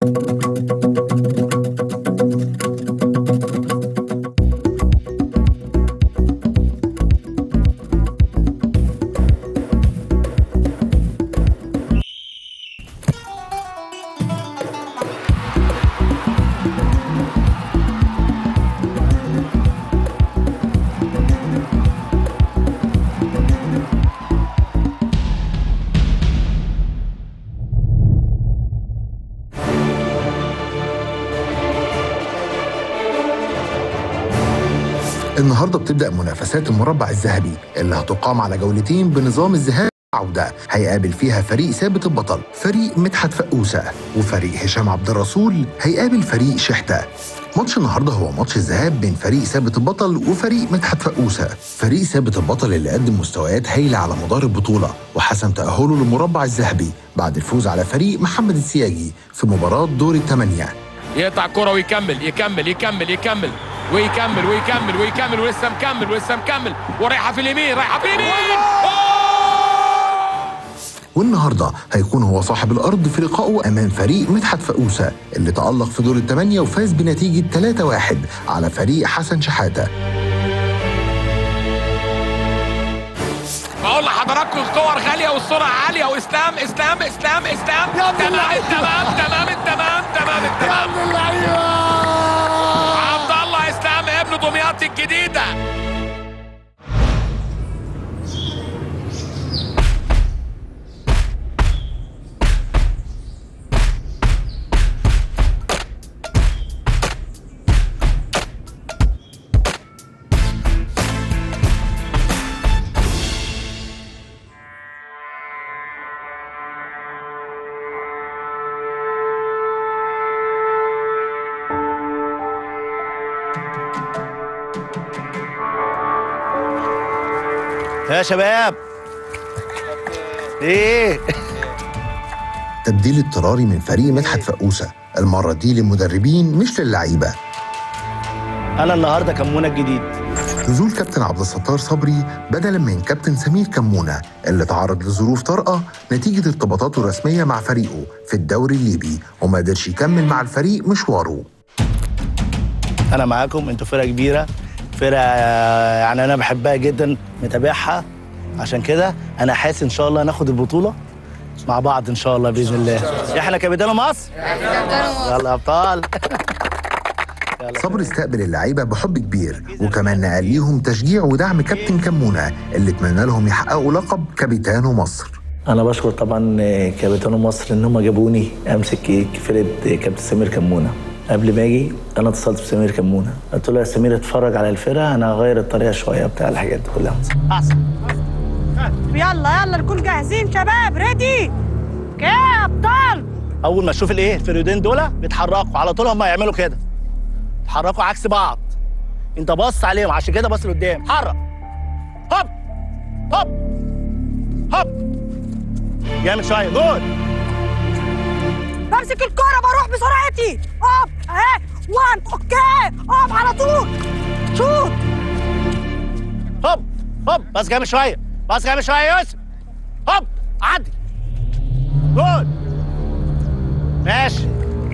النهارده بتبدا منافسات المربع الذهبي اللي هتقام على جولتين بنظام الذهاب عودة هيقابل فيها فريق ثابت البطل فريق مدحت فقوسة وفريق هشام عبد الرسول هيقابل فريق شحتة ماتش النهارده هو ماتش الذهاب بين فريق ثابت البطل وفريق مدحت فقوسة فريق ثابت البطل اللي قدم مستويات هايلة على مدار البطولة وحسم تأهله للمربع الذهبي بعد الفوز على فريق محمد السياجي في مباراة دور الثمانية يقطع الكرة ويكمل يكمل يكمل يكمل ويكمل ويكمل ويكمل ولسه مكمل ولسه مكمل ورايحة في اليمين رايحة في اليمين أوه! والنهارده هيكون هو صاحب الارض في لقائه امام فريق مدحت فقوسه اللي تالق في دور الثمانيه وفاز بنتيجه 3-1 على فريق حسن شحاته بقول لحضراتكم الكور غالية والسرعة عالية واسلام اسلام اسلام اسلام تمام تمام تمام تمام تمام تمام عبد الله اسلام ابن دمياط الجديدة يا شباب ايه تبديل اضطراري من فريق مدحت فقوسه المره دي للمدربين مش للعيبه انا النهارده كمونه الجديد نزول كابتن عبد الستار صبري بدلا من كابتن سمير كمونه اللي تعرض لظروف طارئه نتيجه ارتباطاته الرسميه مع فريقه في الدوري الليبي وما قدرش يكمل مع الفريق مشواره انا معاكم انتوا فرقه كبيره فرقه يعني انا بحبها جدا متابعها عشان كده انا حاسس ان شاء الله ناخد البطوله مع بعض ان شاء الله باذن الله احنا كابتن مصر يلا يا ابطال يلا. صبري استقبل اللعيبه بحب كبير وكمان نقل ليهم تشجيع ودعم كابتن كمونه اللي اتمنى لهم يحققوا لقب كابيتانو مصر انا بشكر طبعا كابتن مصر ان هم جابوني امسك فرقه كابتن سمير كمونه قبل ما اجي انا اتصلت بسمير كمونه قلت له يا سمير اتفرج على الفرقه انا هغير الطريقه شويه بتاع الحاجات دي كلها احسن يلا يلا نكون جاهزين شباب ريدي اوكي يا ابطال اول ما اشوف الايه الفريقين دول بيتحركوا على طول هم يعملوا كده يتحركوا عكس بعض انت باص عليهم عشان كده باص لقدام حرك هوب هوب هوب جامد شويه جول بمسك الكرة بروح بسرعتي اوب اهي وان اوكي اوب على طول شوت هوب هوب بس جامد شويه بس جامد شويه يا يوسف هوب عدي جول ماشي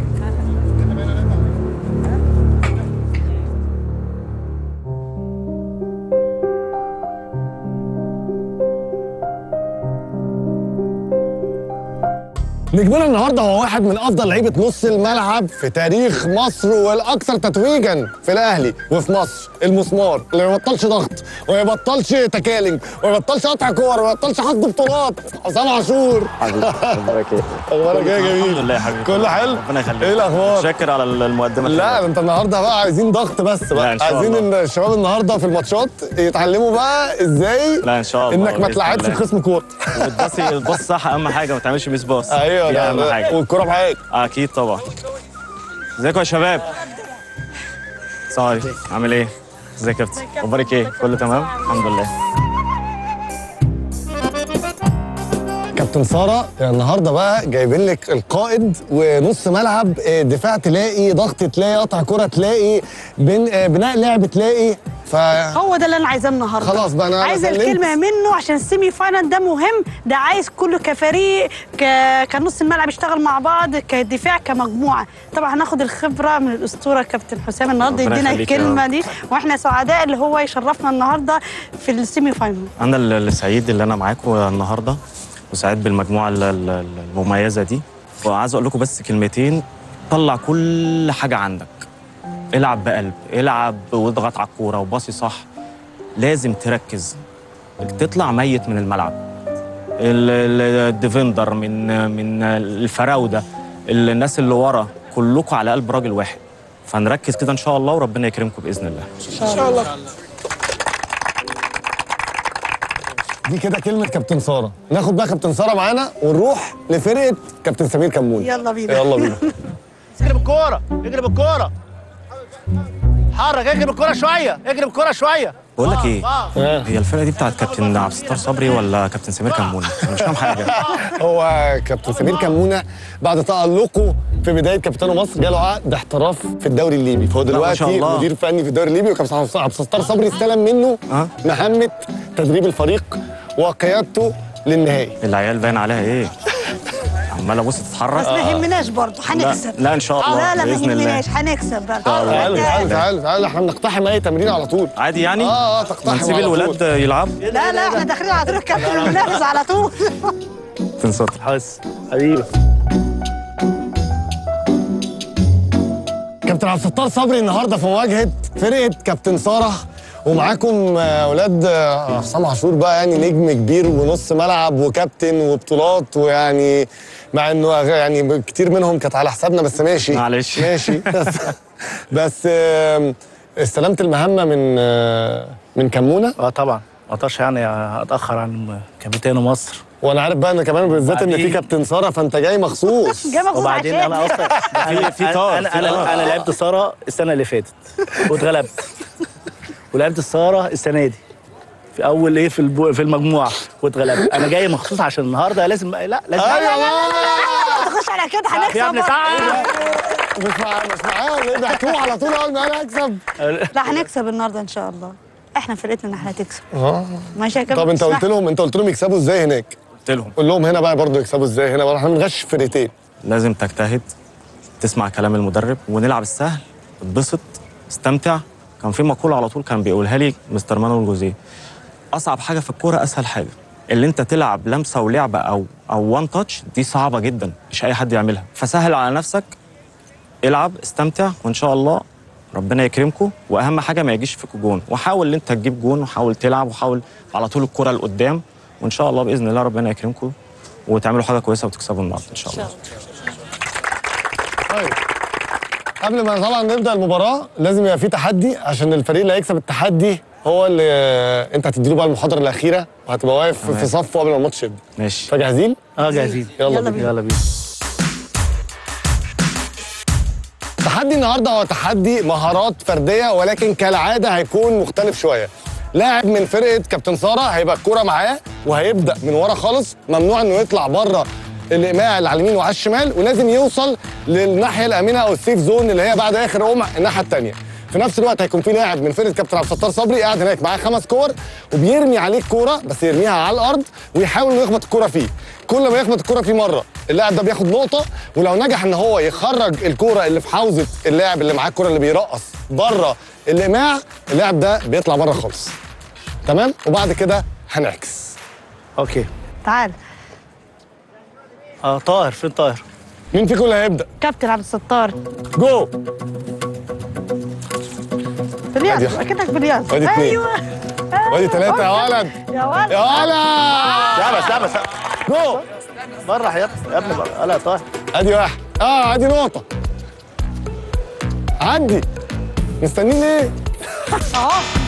نجمنا النهارده هو واحد من افضل لعيبه نص الملعب في تاريخ مصر والاكثر تتويجا في الاهلي وفي مصر المسمار اللي ما يبطلش ضغط وما يبطلش تكالنج وما يبطلش قطع كور وما يبطلش حصد بطولات حسام عاشور اخبارك ايه؟ اخبارك ايه يا جميل؟ الحمد لله يا حبيبي كله حلو؟ ربنا يخليك ايه الاخبار؟ شاكر على المقدمه لا ده انت النهارده بقى عايزين ضغط بس لا، بقى إن شاء عايزين الله. ان الشباب النهارده في الماتشات يتعلموا بقى ازاي لا ان شاء الله انك ما بإذن تلعبش الله. الخصم كوره وتبصي الباص صح اهم حاجه ما تعملش ميس باص ايوه دي ده- اهم ده- حاجه والكوره معاك اكيد طبعا ازيكم يا شباب سوري عامل ايه ازيك يا كابتن اخبارك ايه كله تمام الحمد لله كابتن ساره النهارده بقى جايبين لك القائد ونص ملعب آه، دفاع تلاقي ضغط تلاقي قطع كره تلاقي بن- آه، بناء لعب تلاقي ف هو ده اللي انا عايزاه النهارده خلاص بقى، أنا- أنا عايزه سلمت. الكلمه منه عشان السيمي فاينال ده مهم ده عايز كله كفريق ك... كنص الملعب يشتغل مع بعض كدفاع كمجموعه طبعا هناخد الخبره من الاسطوره كابتن حسام النهارده ربنا يدينا يخليك يا الكلمه رب. دي واحنا سعداء اللي هو يشرفنا النهارده في السيمي فاينال انا اللي سعيد اللي انا معاكم النهارده وسعيد بالمجموعه ال- ال- المميزه دي وعايز اقول لكم بس كلمتين طلع كل حاجه عندك العب بقلب العب واضغط على الكوره وباصي صح لازم تركز تطلع ميت من الملعب ال- ال- الديفندر من من الفراوده الناس اللي ورا كلكم على قلب راجل واحد فنركز كده ان شاء الله وربنا يكرمكم باذن الله دي كده كلمه كابتن ساره ناخد بقى كابتن ساره معانا ونروح لفرقه كابتن سمير كمون يلا بينا. يلا بينا اجري بالكوره اجري بالكوره حرك اجري بالكوره شويه اجري بالكوره شويه بقول لك ايه آه. هي الفرقه دي بتاعت كابتن عبد الستار صبري ولا كابتن سمير كمونه انا مش فاهم حاجه هو كابتن سمير كمونه بعد تألقه في بدايه كابتن مصر جاله عقد احتراف في الدوري الليبي فهو ما دلوقتي شاء الله. مدير فني في الدوري الليبي وكابتن عبد الستار صبري استلم منه آه. مهمه تدريب الفريق وقيادته للنهائي العيال باين عليها ايه عماله بص تتحرك بس ما يهمناش برضه هنكسب لا، إن شاء الله، لا لا ما بإذن الله. يهمناش هنكسب بقى تعالوا تعالوا تعالوا تعالوا احنا بنقتحم اي تمرين على طول عادي يعني اه اه تقتحم ما نسيب على طول. الولاد يلعبوا لا لا احنا داخلين على طول الكابتن المنافس على طول تنسطر حس حبيبي كابتن عبد الستار صبري النهارده في مواجهه فرقه كابتن ساره ومعاكم آه، اولاد آه، حسام عاشور بقى يعني نجم كبير ونص ملعب وكابتن وبطولات ويعني مع انه أغ- يعني كتير منهم كانت على حسابنا بس ماشي معلش. ماشي بس بس آم، استلمت المهمه من آه، من كمونه اه طبعا ما اقدرش يعني اتاخر عن كابتن مصر وانا عارف بقى ان كمان بالذات ان في وبعدين- كابتن ساره فانت جاي مخصوص جاي مخصوص وبعدين عشان انا اصلا في- في أنا- طار، انا في انا, طار. أنا لعبت ساره السنه اللي فاتت واتغلبت ولعبت الساره السنه دي في اول ايه في البو في المجموعه واتغلبت انا جاي مخصوص عشان النهارده لازم لا لازم ايوه تخش على كده يا ابني هنكسب تعال مش مع مش معاهم ليه بعتوه على طول اول ما انا اكسب لا هنكسب النهارده ان شاء الله احنا فرقتنا ان احنا هتكسب اه ماشي يا كابتن طب انت قلت لهم انت قلت لهم يكسبوا ازاي هناك قلت لهم قول لهم هنا بقى برضه يكسبوا ازاي هنا بقى احنا بنغش في فرقتين لازم تجتهد تسمع كلام المدرب ونلعب السهل اتبسط استمتع كان في مقوله على طول كان بيقولها لي مستر مانويل جوزيه اصعب حاجه في الكوره اسهل حاجه اللي انت تلعب لمسه ولعبه او او وان تاتش دي صعبه جدا مش اي حد يعملها فسهل على نفسك العب استمتع وان شاء الله ربنا يكرمكم واهم حاجه ما يجيش فيكم جون وحاول ان انت تجيب جون وحاول تلعب وحاول على طول الكره لقدام وان شاء الله باذن الله ربنا يكرمكم وتعملوا حاجه كويسه وتكسبوا النهارده ان شاء الله طيب قبل ما طبعا نبدا المباراه لازم يبقى في تحدي عشان الفريق اللي هيكسب التحدي هو اللي انت هتديله بقى المحاضره الاخيره وهتبقى واقف تمام. في صفه قبل ما الماتش يبدا ماشي فجاهزين اه جاهزين يلا يلا بينا يلا بينا تحدي النهارده هو تحدي مهارات فرديه ولكن كالعاده هيكون مختلف شويه لاعب من فرقه كابتن ساره هيبقى الكوره معاه وهيبدا من ورا خالص ممنوع انه يطلع بره الايماع اللي على اليمين وعلى الشمال ولازم يوصل للناحيه الامنه او السيف زون اللي هي بعد اخر قمع الناحيه الثانيه في نفس الوقت هيكون في لاعب من فرقه كابتن عبد الستار صبري قاعد هناك معاه خمس كور وبيرمي عليه الكوره بس يرميها على الارض ويحاول انه يخبط الكوره فيه كل ما يخبط الكوره فيه مره اللاعب ده بياخد نقطه ولو نجح ان هو يخرج الكوره اللي في حوزه اللاعب اللي معاه الكوره اللي بيرقص بره الايماع اللاعب ده بيطلع بره خالص تمام وبعد كده هنعكس اوكي تعال اه طاهر فين طاهر مين فيكم اللي هيبدا كابتن عبد الستار جو بالياز أدي- اكنك بالياز أدي اتنين. ايوه وادي ثلاثه يا ولد يا ولد يا ولد لا بس لا بس جو بره يا ابني يا ابني بره لا طاهر ادي واحد اه ادي نقطه عدي مستنيين ليه اهو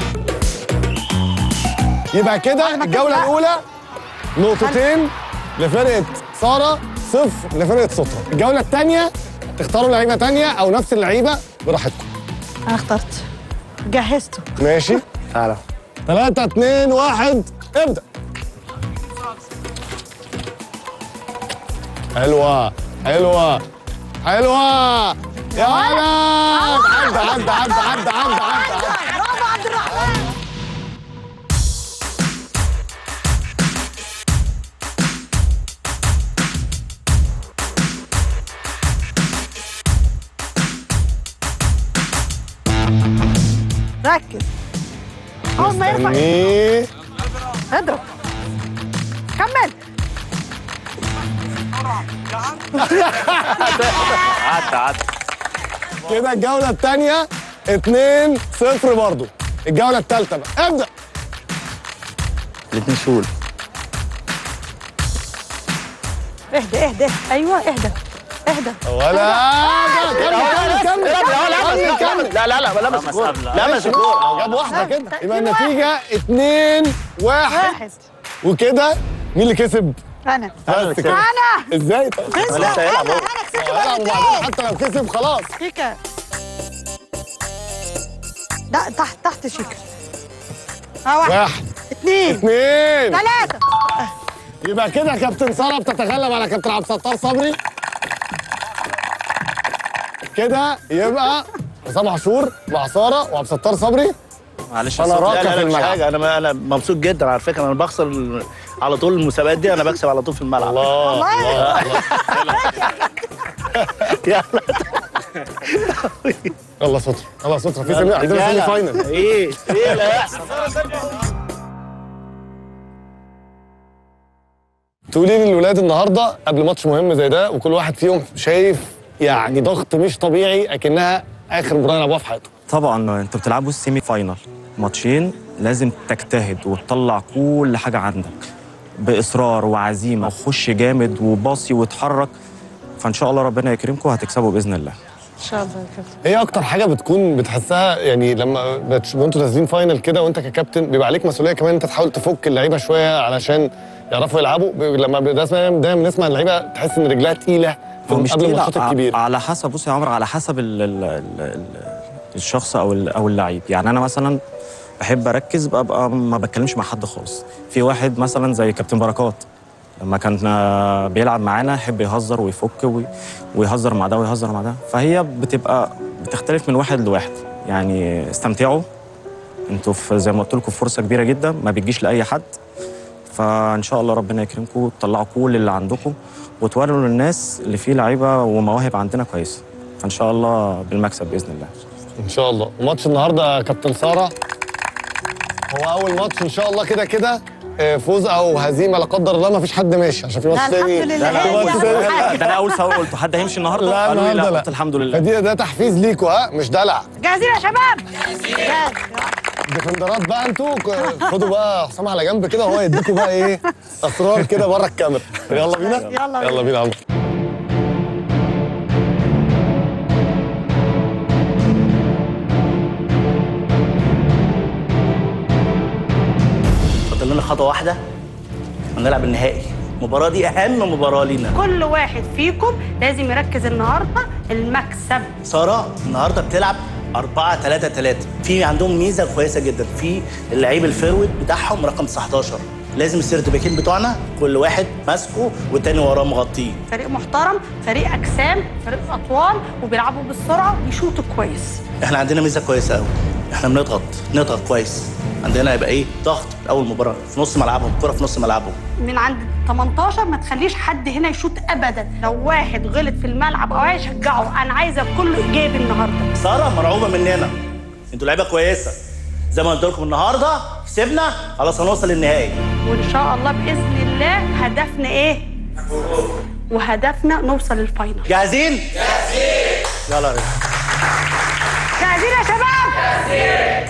يبقى كده الجوله الاولى نقطتين لفرقه ساره صفر لفرقه سطرة الجوله الثانيه تختاروا لعيبه ثانيه او نفس اللعيبه براحتكم انا اخترت جهزته ماشي تعالى 3 2 1 ابدا حلوه حلوه حلوه يا ولد عدى عدى عدى عدى عدى عدى عدى برافو عبد الرحمن ركز اول ما يرفع مستنيه اضرب كمل عدى عدى كده الجولة الثانية 2 0 برضه الجولة الثالثة بقى ابدأ الاثنين شول اهدى اهدى ايوه اهدى اهدى ولا كمل كمل كمل كمل لا لا لا لمس الكورة لمس الكورة جاب واحدة كده يبقى اتنين النتيجة 2 1 واحد وكده مين اللي كسب؟ انا بس كده انا ازاي طيب؟ كسبت لسه انا هيلعب انا هو. كسبت هيلعب وبعدين مرتين حتى لو كسب خلاص شيكا لا تحت تحت شيكا اه واحد واحد اثنين اثنين ثلاثة يبقى كده كابتن ساره بتتغلب على كابتن عبد الستار صبري كده يبقى حسام عاشور مع ساره وعبد الستار صبري معلش أنا الصوت- راكب لا لا في لا مش الملعب. حاجة أنا أنا مبسوط جدا على فكرة أنا بخسر على طول المسابقات دي أنا بكسب على طول في الملعب الله والله يلا يلا سترة يلا سترة في سمي عندنا سيمي فاينل إيه إيه اللي هيحصل تقولي لي الولاد النهارده قبل ماتش مهم زي ده وكل واحد فيهم شايف يعني ضغط مش طبيعي اكنها اخر مباراه يلعبوها في حياتهم طبعا انتوا بتلعبوا السيمي فاينال ماتشين لازم تجتهد وتطلع كل حاجه عندك باصرار وعزيمه وخش جامد وباصي وتحرك فان شاء الله ربنا يكرمكم وهتكسبوا باذن الله ان شاء الله يا كابتن ايه اكتر حاجه بتكون بتحسها يعني لما بتش- وانتوا نازلين فاينل كده وانت ككابتن بيبقى عليك مسؤوليه كمان انت تحاول تفك اللعيبه شويه علشان يعرفوا يلعبوا ب- لما ب- دايما دايما نسمع اللعيبه تحس ان رجلها تقيله هو مش قبل تقيل الماتشات ع- الكبيره على حسب بص يا عمر على حسب ال ال ال ال الشخص او ال- او اللعيب يعني انا مثلا بحب اركز ببقى ما بتكلمش مع حد خالص في واحد مثلا زي كابتن بركات لما كان آه، بيلعب معانا يحب يهزر ويفك وي- ويهزر مع ده ويهزر مع ده فهي بتبقى بتختلف من واحد لواحد يعني استمتعوا انتوا في زي ما قلت لكم فرصه كبيره جدا ما بتجيش لاي حد فان شاء الله ربنا يكرمكم وتطلعوا كل اللي عندكم وتوروا للناس اللي فيه لعيبه ومواهب عندنا كويسه فان شاء الله بالمكسب باذن الله ان شاء الله وماتش النهارده يا كابتن ساره هو اول ماتش ان شاء الله كده كده آه، فوز او هزيمه لا قدر الله ما فيش حد ماشي عشان في لا ماتش الحمد تاني لله في هي ماتش أهم تاني. حاجة. ده انا اول سؤال قلت حد هيمشي النهارده لا قالوا لي النهارده لا لا قلت الحمد لله فدي ده تحفيز ليكوا ها مش دلع جاهزين يا شباب جاهز. ديفندرات بقى انتوا ك- خدوا بقى حسام على جنب كده وهو يديكوا بقى ايه اسرار كده بره الكاميرا يلا بينا يلا يلا بينا يا عمرو فاضل لنا خطوة واحدة ونلعب النهائي المباراة دي أهم مباراة لينا كل واحد فيكم لازم يركز النهارده المكسب سارة النهارده بتلعب 4 3 3 في عندهم ميزة كويسة جدا في اللعيب الفيرود بتاعهم رقم 19 لازم السيرت باكين بتوعنا كل واحد ماسكه والتاني وراه مغطيه فريق محترم فريق اجسام فريق اطوال وبيلعبوا بالسرعه وبيشوطوا كويس احنا عندنا ميزة كويسة قوي احنا بنضغط نضغط كويس عندنا يبقى ايه ضغط اول مباراة في نص ملعبهم كرة في نص ملعبهم من عند 18 ما تخليش حد هنا يشوط ابدا لو واحد غلط في الملعب او عايز يشجعه انا عايزه كله ايجابي النهارده ساره مرعوبه مننا انتوا لعيبه كويسه زي ما قلت لكم النهارده كسبنا خلاص هنوصل للنهائي وان شاء الله باذن الله هدفنا ايه وهدفنا نوصل للفاينل جاهزين؟ جاهزين يلا يا رجل جاهزين يا شباب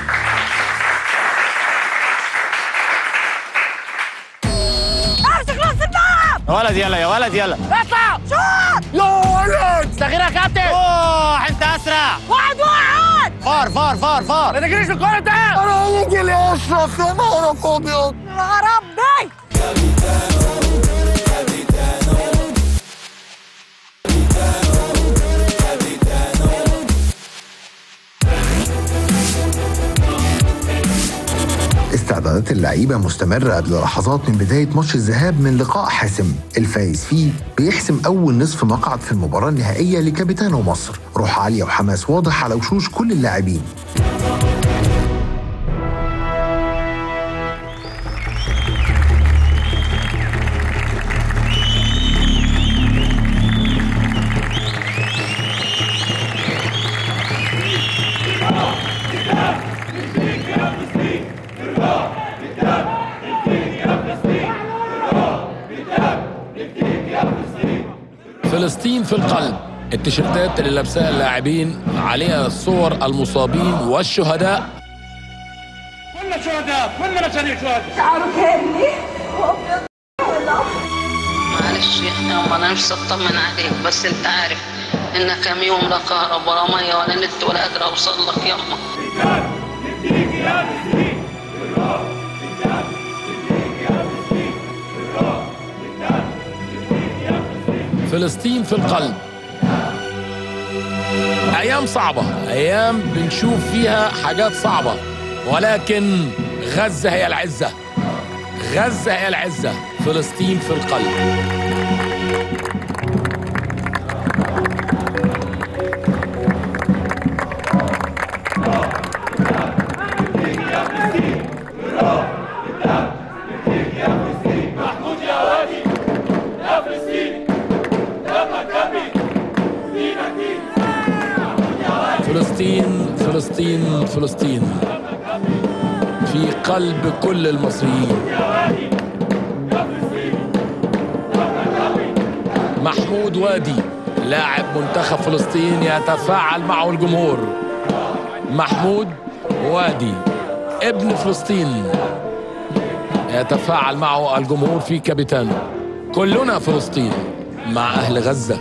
امسك نص الملعب يا ولد يلا يا ولد يلا اطلع شوط يا ولد استغير يا كابتن اوه انت اسرع واحد واحد فار فار فار فار ما تجريش الكوره ده انا هيجي لي اشرف يا نهارك ابيض يا ربي استعدادات اللعيبة مستمرة قبل لحظات من بداية ماتش الذهاب من لقاء حاسم الفايز فيه بيحسم أول نصف مقعد في المباراة النهائية لكابيتانو مصر روح عالية وحماس واضح على وشوش كل اللاعبين فلسطين في القلب التيشيرتات اللي لابساها اللاعبين عليها صور المصابين والشهداء معلش احنا ما نمشي اطمن عليك بس انت عارف ان كام يوم لا كهرباء ولا ميه ولا نت ولا قادر اوصل لك يما فلسطين في القلب ايام صعبه ايام بنشوف فيها حاجات صعبه ولكن غزه هي العزه غزه هي العزه فلسطين في القلب فلسطين فلسطين فلسطين في قلب كل المصريين محمود وادي لاعب منتخب فلسطين يتفاعل معه الجمهور محمود وادي ابن فلسطين يتفاعل معه الجمهور في كابيتانو كلنا فلسطين مع أهل غزة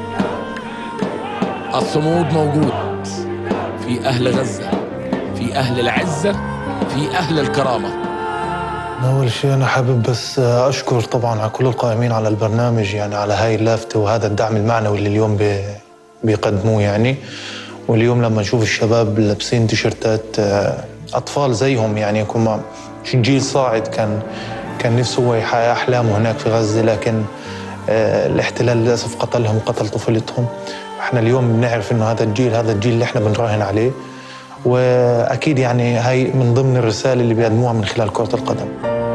الصمود موجود في أهل غزة في أهل العزة في أهل الكرامة أول شيء أنا حابب بس أشكر طبعا على كل القائمين على البرنامج يعني على هاي اللافتة وهذا الدعم المعنوي اللي اليوم بي- بيقدموه يعني واليوم لما نشوف الشباب لابسين تيشرتات آه، أطفال زيهم يعني يكون ما- جيل صاعد كان كان نفسه هو يحقق أحلامه هناك في غزة لكن آه، الاحتلال للأسف قتلهم وقتل طفولتهم احنا اليوم بنعرف انه هذا الجيل هذا الجيل اللي احنا بنراهن عليه واكيد يعني هاي من ضمن الرسائل اللي بيقدموها من خلال كرة القدم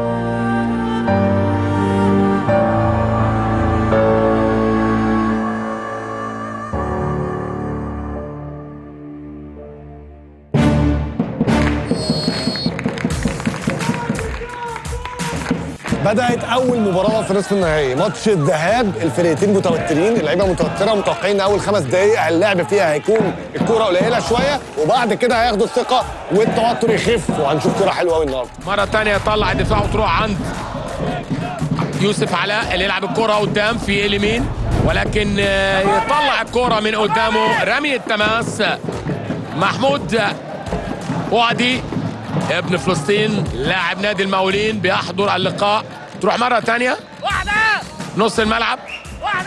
بدأت أول مباراة في نصف النهائي ماتش الذهاب الفرقتين متوترين اللعيبة متوترة متوقعين أول خمس دقايق اللعب فيها هيكون الكورة قليلة شوية وبعد كده هياخدوا الثقة والتوتر يخف وهنشوف كورة حلوة قوي النهاردة مرة تانية يطلع الدفاع وتروح عند يوسف علاء اللي يلعب الكرة قدام في اليمين ولكن آه، يطلع الكرة من قدامه رمي التماس محمود وعدي ابن فلسطين لاعب نادي المقاولين بيحضر اللقاء تروح مرة تانية واحدة نص الملعب واحدة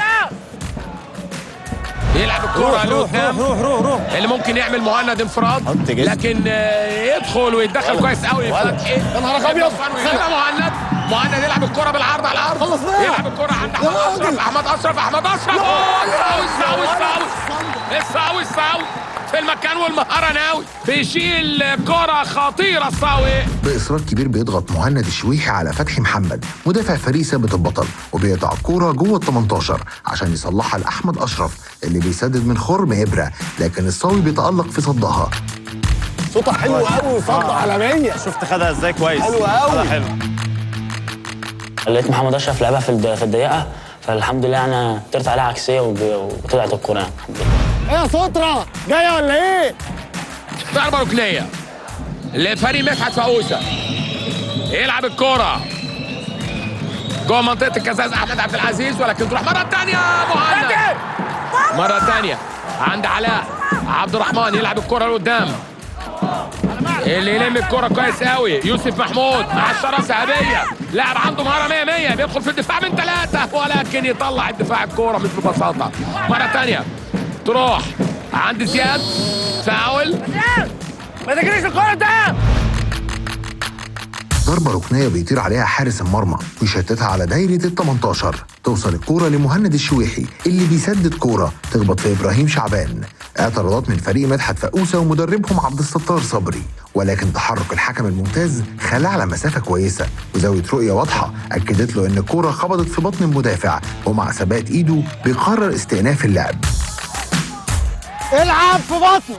يلعب الكرة لقدام روح روح روح اللي ممكن يعمل مهند انفراد حط جسم. لكن آه، يدخل ويتدخل كويس قوي ولد. فتحي يا نهار أبيض. يبقى مهند مهند يلعب الكرة بالعرض على الارض خلصناها. يلعب الكرة عند احمد اشرف احمد اشرف احمد اشرف أوه، الساوي الساوي الساوي الساوي الساوي في المكان والمهارة ناوي بيشيل كرة خطيرة الساوي بإصرار كبير بيضغط مهند الشويحي على فتحي محمد مدافع فريق ثابت البطل وبيقطع الكورة جوه ال 18 عشان يصلحها لأحمد أشرف اللي بيسدد من خرم إبرة لكن الصاوي بيتألق في صدها صوتها حلو قوي وصد عالمية شفت خدها ازاي كويس حلو قوي. خدها حلو لقيت محمد اشرف لعبها في الد- في الضيقه فالحمد لله انا طرت عليها عكسيه وب- وطلعت الكوره يعني الحمد لله ايه يا سترة جاية ولا ايه؟ ضربة ركنية لفريق مدحت فؤوسة يلعب الكرة جوه منطقة الكزاز أحمد عبد العزيز ولكن تروح مرة تانية مهند مرة تانية عند علاء عبد الرحمن يلعب الكرة لقدام اللي يلم الكرة كويس قوي يوسف محمود مع الشرة الذهبية لاعب عنده مهارة 100 100 بيدخل في الدفاع من ثلاثة ولكن يطلع الدفاع الكرة مش ببساطة مرة تانية تروح عند زياد فاول ما تجريش الكرة قدام ضربة ركنية بيطير عليها حارس المرمى ويشتتها على دايرة ال 18 توصل الكورة لمهند الشويحي اللي بيسدد كورة تخبط في إبراهيم شعبان اعتراضات من فريق مدحت فقوسة ومدربهم عبد الستار صبري ولكن تحرك الحكم الممتاز خلاه على مسافة كويسة وزاوية رؤية واضحة أكدت له إن الكورة خبطت في بطن المدافع ومع ثبات إيده بيقرر استئناف اللعب العب في بطنه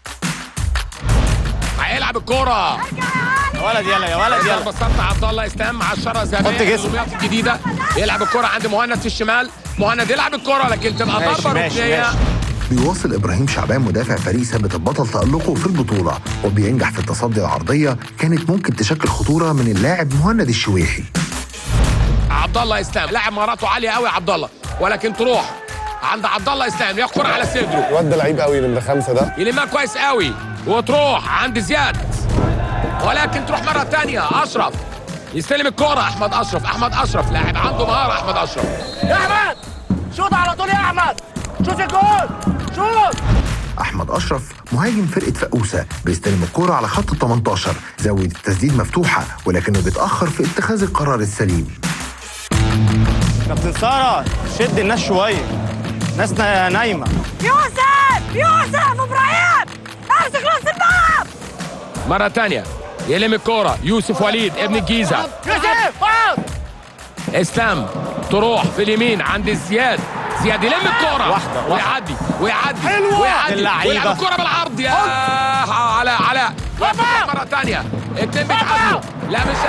هيلعب الكرة يا ولد يلا يا ولد ضربة يلا ثابتة عبد الله اسلام مع الشرة الذهبية حط جسم. الدمياط الجديدة يلعب الكرة عند مهند في الشمال مهند يلعب الكره لكن تبقى ماشي، ضربه ماشي، ركنيه ماشي. بيواصل ابراهيم شعبان مدافع فريق ثابت البطل تألقه في البطولة وبينجح في التصدي العرضية كانت ممكن تشكل خطورة من اللاعب مهند الشويحي عبد الله اسلام لاعب مهاراته عاليه قوي عبد الله ولكن تروح عند عبد الله اسلام ياخد كره على صدره الواد ده لعيب قوي نمرة خمسة ده يلمها كويس قوي وتروح عند زياد ولكن تروح مره تانية اشرف يستلم الكره احمد اشرف احمد اشرف لاعب عنده مهاره احمد اشرف يا احمد شوط على طول يا احمد شوط الجول شوط أحمد أشرف مهاجم فرقة فقوسة بيستلم الكرة على خط ال 18 زاوية التسديد مفتوحة ولكنه بيتأخر في اتخاذ القرار السليم كابتن ساره شد الناس شويه ناس نا- نايمه يوسف يوسف ابراهيم امسك راس الملعب مره تانية يلم الكره يوسف وليد ابن الجيزه يوسف فاض اسلام تروح في اليمين عند زياد زياد يلم الكرة واحدة، واحدة. ويعدي ويعدي حلوة. ويعدي اللعيبة. ويلعب الكرة بالعرض يا علاء علاء مرة تانية اتنين بيتعادلوا لا مش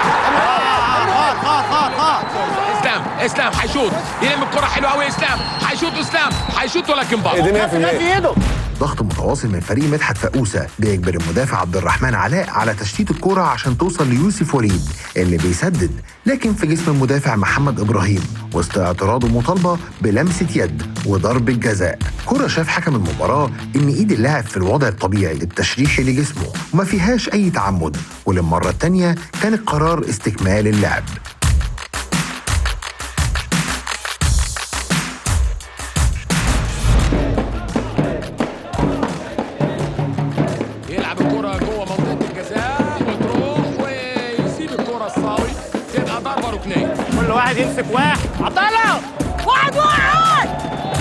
اسلام اسلام هيشوط يلم الكرة حلوة قوي اسلام هيشوط اسلام هيشوط ولكن بره ايديه 100% في ايده ضغط متواصل من فريق مدحت فقوسة بيجبر المدافع عبد الرحمن علاء على تشتيت الكرة عشان توصل ليوسف وليد اللي بيسدد لكن في جسم المدافع محمد إبراهيم وسط اعتراضه مطالبة بلمسة يد وضرب الجزاء كرة شاف حكم المباراة إن إيد اللاعب في الوضع الطبيعي التشريحي لجسمه وما فيهاش أي تعمد وللمرة التانية كان القرار استكمال اللعب يلعب الكرة جوه منطقة الجزاء وتروح ويسيب الكرة الصاوي تبقى ضربة ركنية كل واحد يمسك واحد عبد الله واحد واحد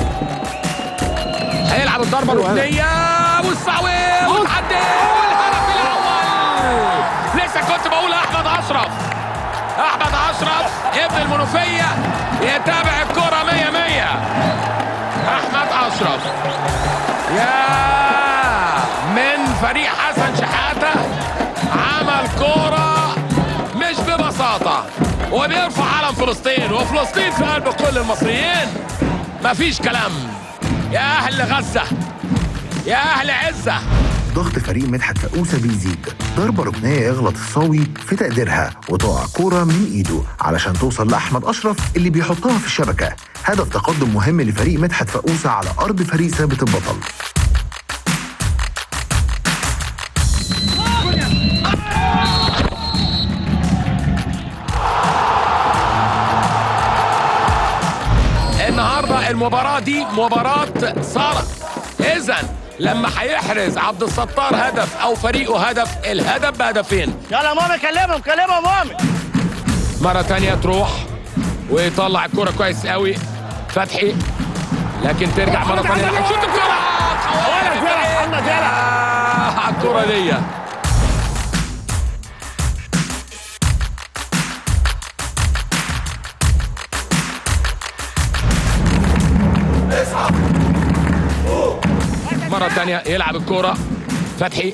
هيلعب الضربة الركنية والصاوي وتعدي والهدف الأول لسه كنت بقول أحمد أشرف أحمد أشرف ابن المنوفية يتابع الكرة مية مية أحمد أشرف يا من فريق حسن شحاتة عمل كرة مش ببساطة وبيرفع علم فلسطين وفلسطين في قلب كل المصريين مفيش كلام يا أهل غزة يا أهل عزة ضغط فريق مدحت فقوسة بيزيد ضربة ركنية يغلط الصاوي في تقديرها وتقع كورة من ايده علشان توصل لأحمد أشرف اللي بيحطها في الشبكة هدف تقدم مهم لفريق مدحت فقوسة على أرض فريق ثابت البطل النهارده المباراة دي مباراة صارت إذا لما هيحرز عبد الستار هدف أو فريقه هدف الهدف بهدفين يلا مامي كلمهم كلمهم مامي مرة تانية تروح ويطلع الكرة كويس قوي فتحي لكن ترجع مرة تانية هيشوط الكرة ولد يلا محمد يلا آه، على الكرة دي مرة تانية يلعب الكرة فتحي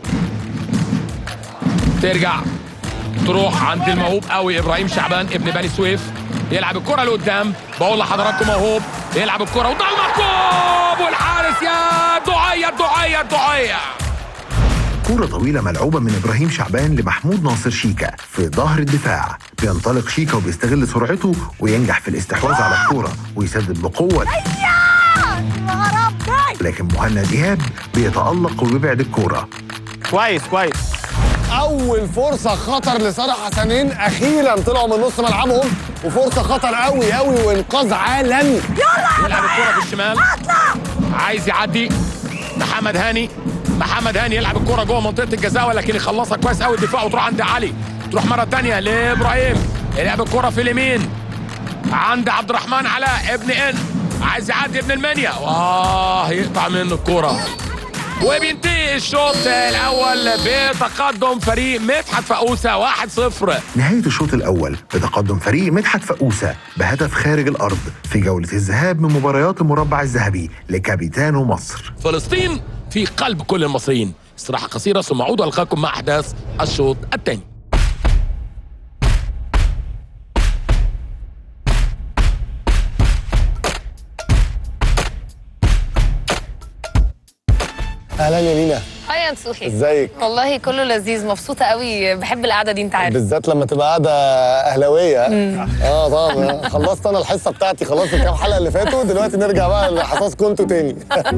ترجع تروح عند الموهوب قوي ابراهيم شعبان ابن بني سويف يلعب الكرة لقدام بقول لحضراتكم موهوب يلعب الكرة وضع المركوب والحارس يا دعية دعية دعية كورة طويلة ملعوبة من إبراهيم شعبان لمحمود ناصر شيكا في ظهر الدفاع بينطلق شيكا وبيستغل سرعته وينجح في الاستحواذ على الكورة ويسدد بقوة يا ربي لكن مهند إيهاب بيتألق وبيبعد الكورة كويس كويس اول فرصه خطر لصالح حسنين اخيرا طلعوا من نص ملعبهم وفرصه خطر قوي قوي وانقاذ عالمي يلعب الكرة بالشمال عايز يعدي محمد هاني محمد هاني يلعب الكرة جوه منطقة الجزاء ولكن يخلصها كويس قوي الدفاع وتروح عند علي تروح مرة تانية لإبراهيم يلعب الكرة في اليمين عند عبد الرحمن علاء ابن ان عايز يعدي ابن المنيا واه يقطع منه الكرة وبينتهي الشوط الأول بتقدم فريق مدحت فقوسة 1-0 نهاية الشوط الأول بتقدم فريق مدحت فقوسة بهدف خارج الأرض في جولة الذهاب من مباريات المربع الذهبي لكابيتانو مصر فلسطين في قلب كل المصريين استراحة قصيرة ثم أعود ألقاكم مع أحداث الشوط الثاني اهلا يا مينا هاي يا نصوحي ازيك والله كله لذيذ مبسوطه قوي بحب القعده دي انت عارف بالذات لما تبقى قاعده اهلاويه مم. اه طبعا خلصت انا الحصه بتاعتي خلاص الكام حلقه اللي فاتوا دلوقتي نرجع بقى لحصص كنتوا تاني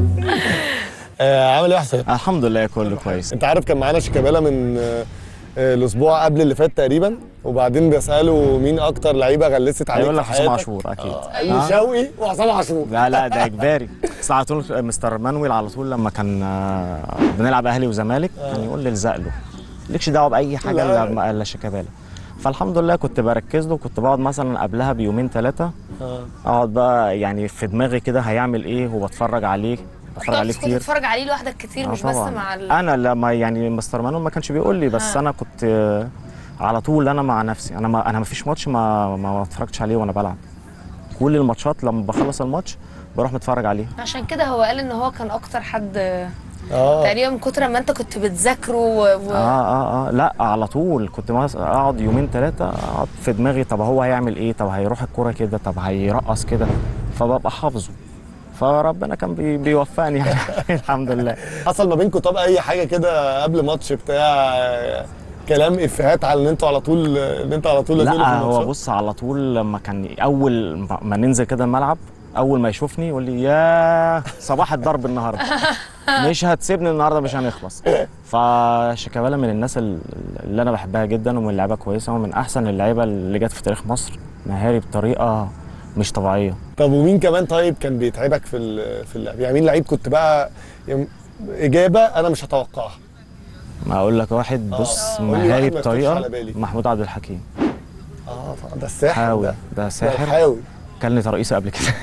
آه، عامل ايه يا حسين؟ الحمد لله كله كويس انت عارف كان معانا شيكابالا من آه، آه، الاسبوع قبل اللي فات تقريبا وبعدين بيسالوا مين اكتر لعيبه غلست عليك هيقول لك في حسام حياتك عاشور اكيد قال آه. لي شوقي وحسام عاشور لا لا ده اجباري بس على طول مستر مانويل على طول لما كان آه، بنلعب اهلي وزمالك كان يقول لي الزق له ليكش دعوه باي حاجه لا. الا إلا شيكابالا فالحمد لله كنت بركز له كنت بقعد مثلا قبلها بيومين ثلاثه اقعد بقى يعني في دماغي كده هيعمل ايه وبتفرج عليه بتفرج عليه كنت كتير بتتفرج عليه لوحدك كتير آه مش بس طبعاً. مع ال... انا لما يعني مستر مانويل ما كانش بيقول لي بس آه. انا كنت آه، على طول انا مع نفسي انا ما انا ما فيش ماتش ما ما اتفرجتش عليه وانا بلعب كل الماتشات لما بخلص الماتش بروح متفرج عليه عشان كده هو قال ان هو كان اكتر حد اه تقريبا من كتر ما انت كنت بتذاكره و... و... اه اه اه لا على طول كنت مثلا اقعد يومين ثلاثه اقعد في دماغي طب هو هيعمل ايه طب هيروح الكوره كده طب هيرقص كده فببقى حافظه فربنا كان بي بيوفقني يعني الحمد لله حصل ما بينكم طب اي حاجه كده قبل ماتش بتاع آه، كلام افيهات على ان انتوا على طول ان انت على طول لازقين في لا هو الماتشات؟ بص على طول لما كان اول ما- ما ننزل كده الملعب اول ما يشوفني يقول لي يا صباح الضرب النهارده مش هتسيبني النهارده مش هنخلص فشيكابالا من الناس ال- اللي انا بحبها جدا ومن لعيبه كويسه ومن احسن اللعيبه اللي جت في تاريخ مصر مهاري بطريقه مش طبيعيه طب ومين كمان طيب كان بيتعبك في ال- في اللعب يعني مين لعيب كنت بقى يعني اجابه انا مش هتوقعها ما اقول لك واحد بص قول لي واحد مهاري ما يخطرش بطريقه على بالي. محمود عبد الحكيم اه ده الساحر حاوي ده ده ساحر الحاوي. كان لي ترقيصه قبل كده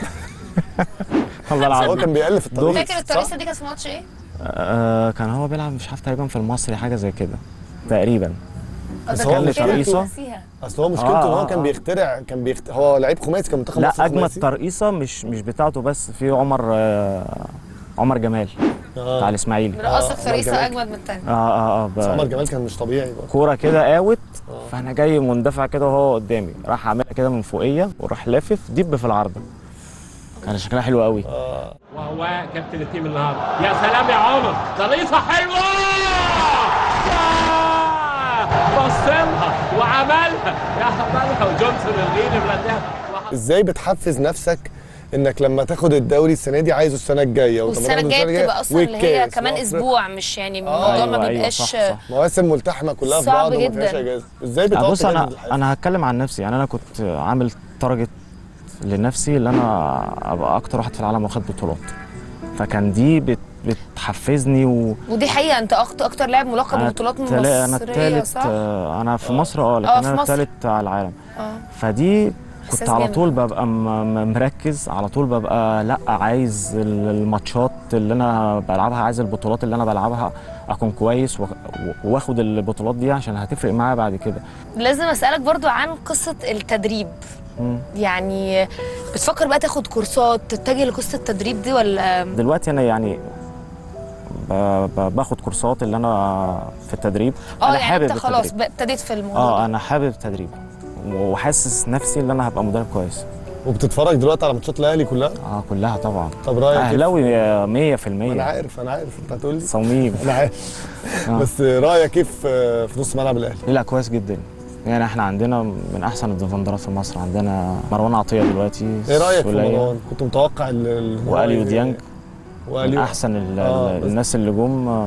والله بس العظيم هو كان بيألف الطريق فاكر الترقيصه دي كانت في ماتش ايه؟ آه كان هو بيلعب مش عارف تقريبا في المصري حاجه زي كده تقريبا بس ده هو كان لي مشكلته- ترقيصه اصل هو مشكلته آه، ان هو آه، كان آه. بيخترع كان بيخت... هو لعيب خماسي كان منتخب مصر لا اجمد خماسي. ترقيصه مش مش بتاعته بس في عمر آه عمر جمال آه. بتاع الاسماعيلي رقصك عمر ترقيصه جمال. اجمد من الثانيه اه اه اه بس عمر ب- جمال كان مش طبيعي برضه كوره كده قاوت فانا جاي مندفع كده وهو قدامي راح عاملها كده من فوقيه وراح لافف ديب في العارضه كان شكلها حلو قوي وهو كابتن التيم النهارده يا سلام يا عمر طريقه حلوه آه، بصلها وعملها يا عملها وجونسون الغيني بلدها ازاي بتحفز نفسك انك لما تاخد الدوري السنه دي عايزه السنه الجايه ولما والسنه تاخده الجايه بتبقى اصلا اللي هي والكاس كمان وأفريقيا. اسبوع مش يعني آه، الموضوع ما أيوة، أيوة، بيبقاش صح، صح. مواسم ملتحمه كلها في صعب بعض وما فيهاش جدا. اجازه ازاي بتقعد بص انا تجدد الحافز؟ انا هتكلم عن نفسي يعني انا كنت عامل تارجت لنفسي اللي انا ابقى اكتر واحد في العالم واخد بطولات فكان دي بت بتحفزني و ودي حقيقه انت اكتر اكتر لاعب ملقب أنا ببطولات التلا- انا مصريه التالت صح؟ آه، انا في مصر اه لكن آه، في انا مصر. التالت على العالم اه فدي كنت إحساس على جامد. طول ببقى م- م- مركز على طول ببقى لا عايز ال- الماتشات اللي انا بلعبها عايز البطولات اللي انا بلعبها اكون كويس و- و- واخد البطولات دي عشان هتفرق معايا بعد كده لازم اسالك برضو عن قصه التدريب مم. يعني بتفكر بقى تاخد كورسات تتجه لقصه التدريب دي ولا دلوقتي انا يعني ب- ب- باخد كورسات اللي انا في التدريب اه انا يعني حابب انت خلاص التدريب. بقى ابتديت في الموضوع اه ده. انا حابب التدريب وحاسس نفسي ان انا هبقى مدرب كويس وبتتفرج دلوقتي على ماتشات الاهلي كلها اه كلها طبعا طب رايك إيه؟ اهلاوي 100% انا عارف انا عارف انت هتقول لي صميم انا عارف آه. بس رايك ايه في في نص ملعب الاهلي لا كويس جدا يعني احنا عندنا من احسن الديفندرات في مصر عندنا مروان عطيه دلوقتي ايه رايك في سولية، مروان كنت متوقع ال- ال- إن هو واليو ي- ديانج من واليو احسن ال- آه، ال- بس- الناس اللي جم آه،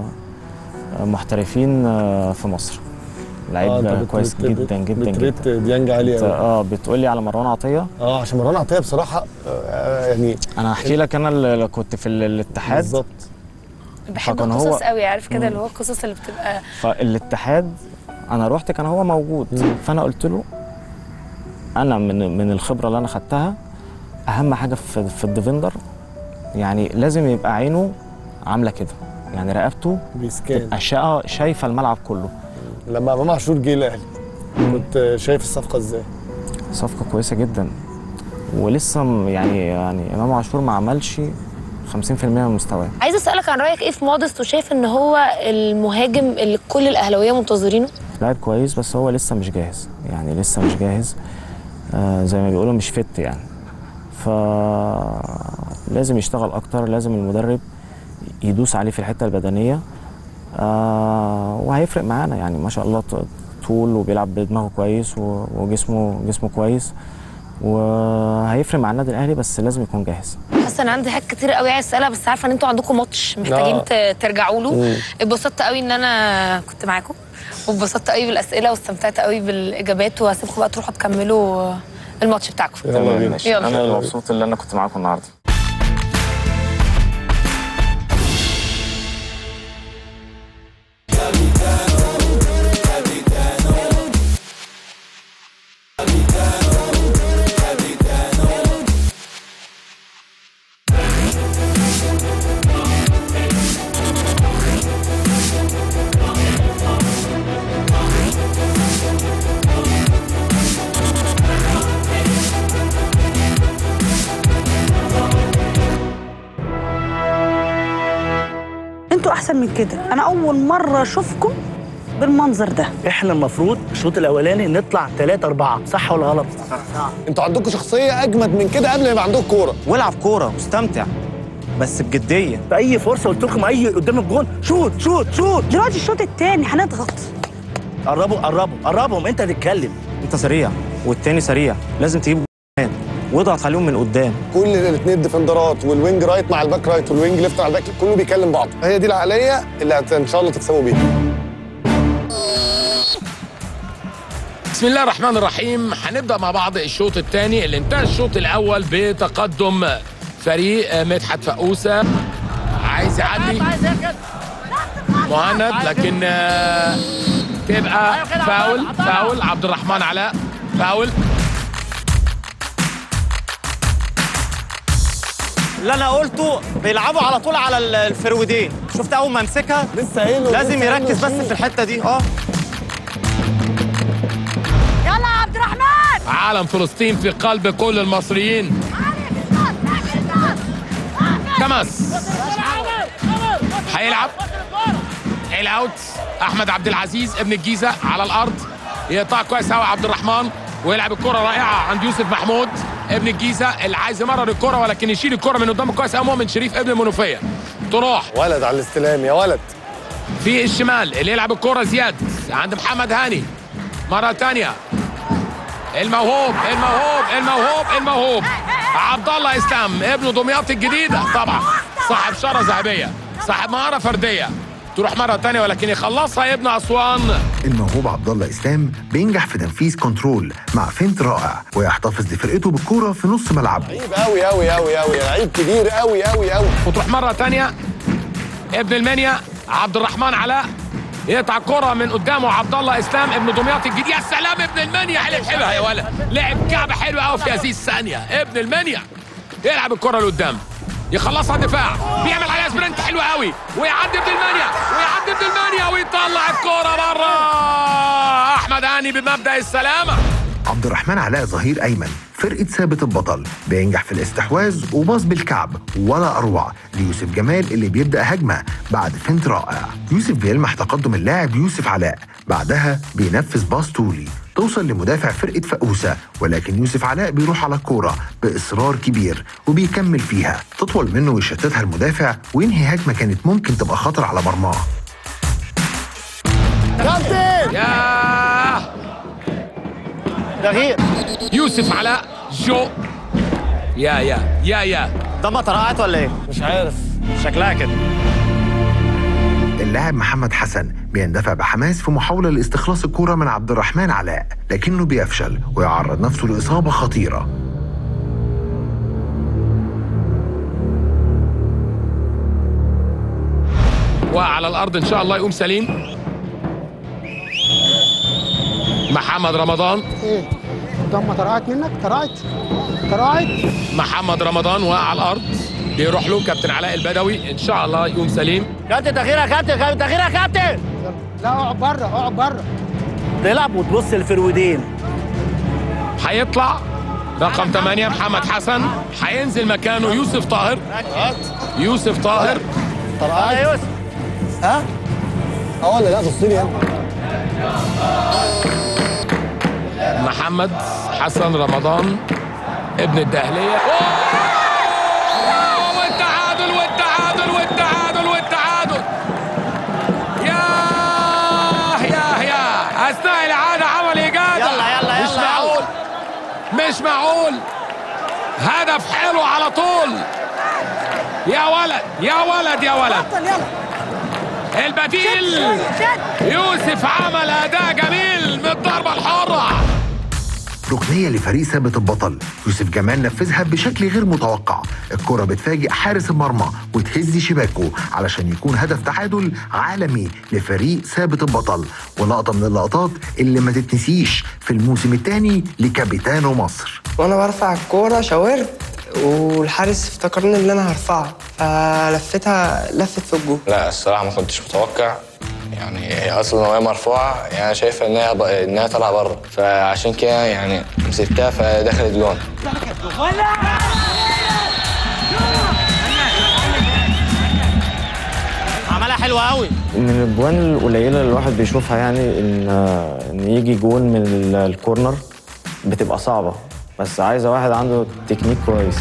محترفين آه، في مصر لعيب آه، أنت آه، بت- كويس بت- جدا جدا بتريت جدا ديانج عالي أنت- قوي اه بتقول لي على مروان عطيه اه عشان مروان عطيه بصراحه آه، يعني انا هحكي لك انا اللي كنت في ال- الاتحاد بالظبط بحب فكان القصص هو- قوي عارف كده مم. اللي هو القصص اللي بتبقى فالاتحاد انا رحت كان هو موجود فانا قلت له انا من من الخبره اللي انا خدتها اهم حاجه في في الديفندر يعني لازم يبقى عينه عامله كده يعني رقبته بيسكان تبقى شا- شايفه الملعب كله لما امام عاشور جه الاهلي كنت شايف الصفقه ازاي صفقه كويسه جدا ولسه م- يعني يعني امام عاشور ما عملش 50% من مستواه عايزه اسالك عن رايك ايه في مودست وشايف ان هو المهاجم اللي كل الاهلاويه منتظرينه لاعب كويس بس هو لسه مش جاهز يعني لسه مش جاهز آه زي ما بيقولوا مش فت يعني ف لازم يشتغل اكتر لازم المدرب يدوس عليه في الحته البدنيه آه وهيفرق معانا يعني ما شاء الله ط- طول وبيلعب بدماغه كويس و- وجسمه جسمه كويس وهيفرق مع النادي الاهلي بس لازم يكون جاهز حاسه ان عندي حاجات كتير قوي عايز اسالها بس عارفه ان انتوا عندكم ماتش محتاجين آه. ت- ترجعوا له مم. اتبسطت قوي ان انا كنت معاكم واتبسطت قوي بالاسئله واستمتعت قوي بالاجابات وهسيبكم بقى تروحوا تكملوا الماتش بتاعكم تمام ماشي. انا يلا مبسوط ان انا كنت معاكم النهارده انتوا احسن من كده انا اول مره اشوفكم بالمنظر ده احنا المفروض الشوط الاولاني نطلع 3 4 صح ولا غلط؟ انتوا عندكم شخصيه اجمد من كده قبل ما يبقى عندكم كوره والعب كوره واستمتع بس بجديه في اي فرصه قلت لكم اي قدام الجون شوت شوت شوت دلوقتي الشوط الثاني هنضغط قربوا قربوا قربهم انت تتكلم انت سريع والتاني سريع لازم تجيب جول واضغط عليهم من قدام كل الاثنين ديفندرات والوينج رايت مع الباك رايت والوينج ليفت مع الباك كله بيكلم بعض هي دي العقليه اللي هت- ان شاء الله تكسبوا بيها بسم الله الرحمن الرحيم هنبدا مع بعض الشوط الثاني اللي انتهى الشوط الاول بتقدم فريق مدحت فقوسه عايز يعدي مهند لكن آه، تبقى فاول فاول عبد الرحمن علاء فاول اللي انا قلته بيلعبوا على طول على ال- الفرودين شفت اول ما امسكها لسه قايله لازم لسه يركز قايله بس في الحته دي اه يلا يا عبد الرحمن عالم فلسطين في قلب كل المصريين تمس هيلعب الاوت احمد عبد العزيز ابن الجيزه على الارض يقطع كويس قوي عبد الرحمن ويلعب الكره رائعه عند يوسف محمود ابن الجيزه اللي عايز يمرر الكره ولكن يشيل الكره من قدام كويس قوي مؤمن شريف ابن المنوفيه تروح ولد على الاستلام يا ولد في الشمال اللي يلعب الكرة زياد عند محمد هاني مرة تانية الموهوب الموهوب الموهوب الموهوب عبد الله اسلام ابن دمياط الجديدة طبعا صاحب شارة ذهبية صاحب مهارة فردية تروح مرة تانية ولكن يخلصها ابن أسوان الموهوب عبد الله اسلام بينجح في تنفيذ كنترول مع فينت رائع ويحتفظ لفرقته بالكرة في نص ملعبه لعيب قوي قوي قوي قوي لعيب كبير قوي قوي قوي وتروح مرة تانية ابن المنيا عبد الرحمن علاء يقطع كرة من قدامه عبد الله اسلام ابن دمياط الجديد يا سلام ابن المنيا لعب حلوة يا ولد لعب كعبة حلوة قوي في هذه الثانية ابن المنيا يلعب الكرة لقدام يخلصها دفاع بيعمل عليها سبرنت حلو قوي ويعدي ابن المنيا ويعدي ابن المنيا ويطلع الكرة بره احمد هاني بمبدأ السلامة عبد الرحمن علاء ظهير ايمن فرقه ثابت البطل بينجح في الاستحواذ وباص بالكعب ولا اروع ليوسف جمال اللي بيبدا هجمه بعد فنت رائع يوسف بيلمح تقدم اللاعب يوسف علاء بعدها بينفذ باص طولي توصل لمدافع فرقه فقوسه ولكن يوسف علاء بيروح على الكوره باصرار كبير وبيكمل فيها تطول منه ويشتتها المدافع وينهي هجمه كانت ممكن تبقى خطر على مرماه كابتن ياه تغيير يوسف علاء جو يا يا يا يا ده ما طرقعت ولا ايه؟ مش عارف شكلها كده اللاعب محمد حسن بيندفع بحماس في محاولة لاستخلاص الكرة من عبد الرحمن علاء لكنه بيفشل ويعرض نفسه لإصابة خطيرة وعلى الارض ان شاء الله يقوم سليم محمد رمضان ضمه طرقعت منك طرقعت طرقعت محمد رمضان وقع على الارض بيروح له كابتن علاء البدوي ان شاء الله يقوم سليم كابتن تغيير يا كابتن تغيير يا كابتن لا اقعد بره اقعد بره تلعب وتبص الفرودين هيطلع رقم 8 محمد حسن هينزل مكانه يوسف طاهر يوسف طاهر طرقعت يا يوسف ها اه ولا لا بص لي انا محمد حسن رمضان ابن الدهلية أوه! والتعادل والتعادل والتعادل مش معقول هدف حلو على طول يا ولد يا ولد يا ولد البديل يوسف عمل اداء جميل من الضربه الحره ركنية لفريق ثابت البطل يوسف جمال نفذها بشكل غير متوقع الكرة بتفاجئ حارس المرمى وتهز شباكه علشان يكون هدف تعادل عالمي لفريق ثابت البطل ولقطة من اللقطات اللي ما تتنسيش في الموسم الثاني لكابيتانو مصر وانا برفع الكوره شاورت والحارس افتكرني ان انا هرفعها فلفتها لفت في الجول لا الصراحه ما كنتش متوقع يعني هي اصلا وهي مرفوعه يعني أنا شايفه ان هي ب... ان هي طالعه بره فعشان كده يعني مسكتها فدخلت جون عملها حلوه قوي من الاجوان القليله اللي الواحد بيشوفها يعني ان ان يجي جون من ال- الكورنر بتبقى صعبه بس عايزه واحد عنده تكنيك كويس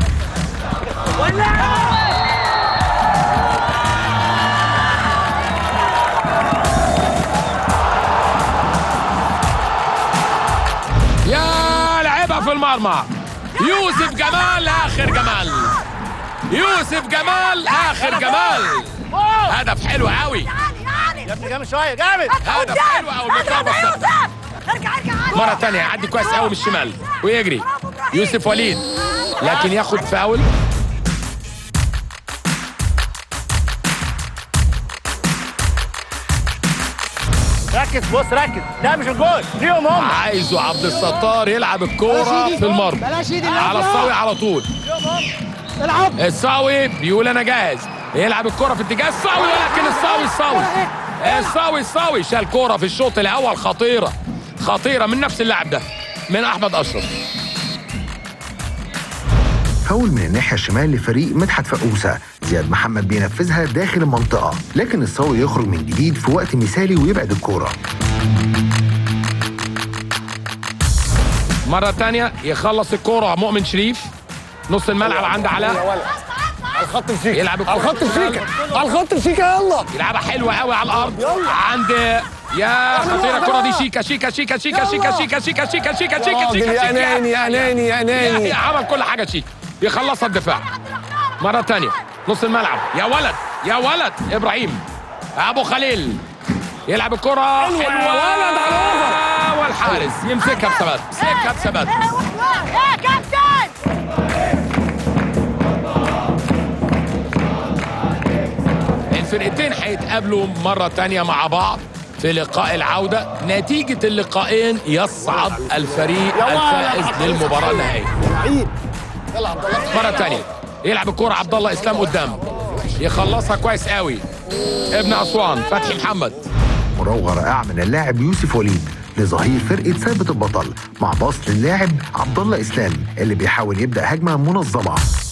يا لعبها في المرمى يوسف جمال اخر جمال يوسف جمال اخر جمال هدف حلو قوي يا ابني جامد شويه جامد هدف حلو قوي من ضربة ثابتة. مرة تانية يعدي كويس قوي من الشمال ويجري يوسف وليد لكن ياخد فاول ركز بص ركز ده مش الجول ليهم هم عايزه عبد الستار يلعب الكورة في المرمى بلاش ايدي اللي على فيها. الصاوي على طول العب الصاوي بيقول انا جاهز يلعب الكرة في اتجاه الصاوي ولكن الصاوي الصاوي الصاوي الصاوي شال كرة في الشوط الاول خطيرة خطيرة من نفس اللاعب ده من احمد اشرف فاول من الناحية الشمال لفريق مدحت فقوسة زياد محمد بينفذها داخل المنطقة لكن الصاوي يخرج من جديد في وقت مثالي ويبعد الكورة مرة تانية يخلص الكرة مؤمن شريف نص الملعب عند علاء على الخط الشيكة يلعب الكرة على الخط الشيكة على الخط الشيكة يلا يلعبها حلوة قوي على الارض عند يا خطيرة الكرة دي شيكا شيكا شيكا شيكا شيكا شيكا شيكا شيكا شيكا شيكا راجل شيكا يا ناني يا ناني يا ناني يا- عمل كل حاجة شيك يخلصها الدفاع مرة تانية نص الملعب يا ولد يا ولد ابراهيم ابو خليل يلعب الكرة حلوة يا حلوة ولد على والحارس يمسكها بثبات يمسكها بثبات يا كابتن الفرقتين هيتقابلوا مرة تانية مع بعض في لقاء العودة نتيجة اللقاءين يصعد الفريق الفائز للمباراة النهائية يلا عبد الله مرة تانية يلعب الكرة عبد الله اسلام قدام يخلصها كويس قوي ابن اسوان فتحي محمد مراوغة رائعة من اللاعب يوسف وليد لظهير فرقة ثابت البطل مع باص للاعب عبد الله اسلام اللي بيحاول يبدأ هجمة منظمة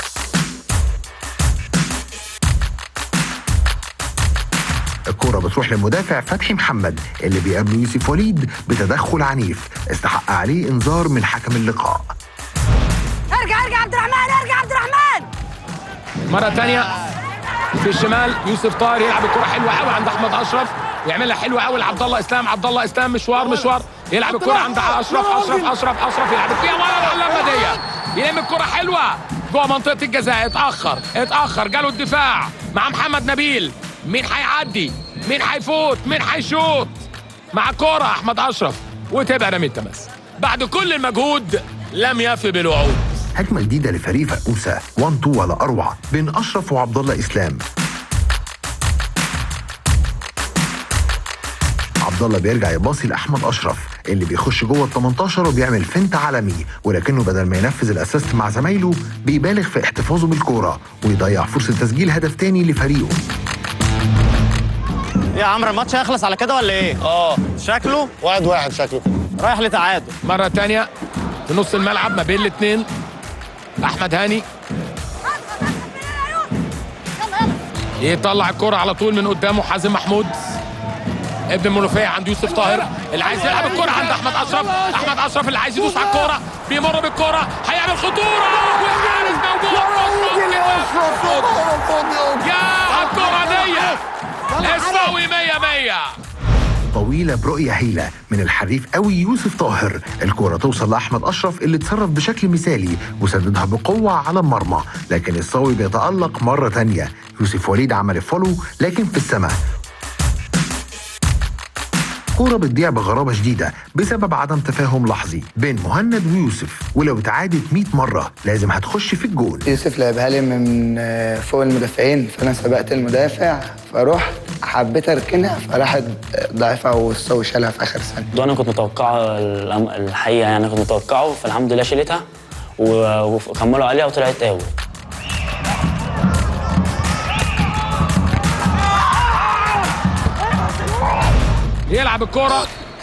الكرة بتروح للمدافع فتحي محمد اللي بيقابله يوسف وليد بتدخل عنيف استحق عليه انذار من حكم اللقاء ارجع ارجع عبد الرحمن ارجع عبد الرحمن مرة تانية في الشمال يوسف طاهر يلعب الكرة حلوة قوي عند احمد اشرف يعملها حلوة قوي لعبد الله اسلام عبد الله اسلام مشوار مشوار يلعب الكرة عند اشرف اشرف اشرف اشرف يلعب فيها ولد على اللمة دي يلم الكرة حلوة جوه منطقة الجزاء اتأخر اتأخر جاله الدفاع مع محمد نبيل مين هيعدي مين هيفوت مين هيشوط مع كرة احمد اشرف وتبقى رمي التماس بعد كل المجهود لم يفي بالوعود هجمة جديدة لفريق فقوسة 1 2 ولا أروع بين أشرف وعبد الله إسلام عبد الله بيرجع يباصي لأحمد أشرف اللي بيخش جوه ال 18 وبيعمل فنت عالمي ولكنه بدل ما ينفذ الأسيست مع زمايله بيبالغ في احتفاظه بالكورة ويضيع فرصة تسجيل هدف تاني لفريقه ايه يا عمرو الماتش هيخلص على كده ولا ايه؟ اه شكله واحد واحد شكله رايح لتعادل مرة تانية في نص الملعب ما بين الاثنين أحمد هاني يطلع الكرة على طول من قدامه حازم محمود ابن المنوفية عند يوسف طاهر اللي عايز يلعب الكرة عند أحمد أشرف أحمد أشرف اللي عايز يدوس على الكرة بيمر بالكرة هيعمل خطورة والحارس موجود يا على الكرة دي السوي 100 100 طويلة برؤية هايلة من الحريف قوي يوسف طاهر الكرة توصل لأحمد أشرف اللي اتصرف بشكل مثالي وسددها بقوة على المرمى لكن الصاوي بيتألق مرة تانية يوسف وليد عمل الفولو لكن في السماء كورة بتضيع بغرابة شديدة بسبب عدم تفاهم لحظي بين مهند ويوسف ولو اتعادت 100 مرة لازم هتخش في الجول يوسف لعبها لي من آه، فوق المدافعين فانا سبقت المدافع فروحت حبيت اركنها فراحت ضعيفه والصو شالها في اخر ثانيه ده انا كنت متوقعه الأم- الحقيقه يعني كنت متوقعه فالحمد لله شيلتها و- وكملوا عليها وطلعت اوت يلعب الكرة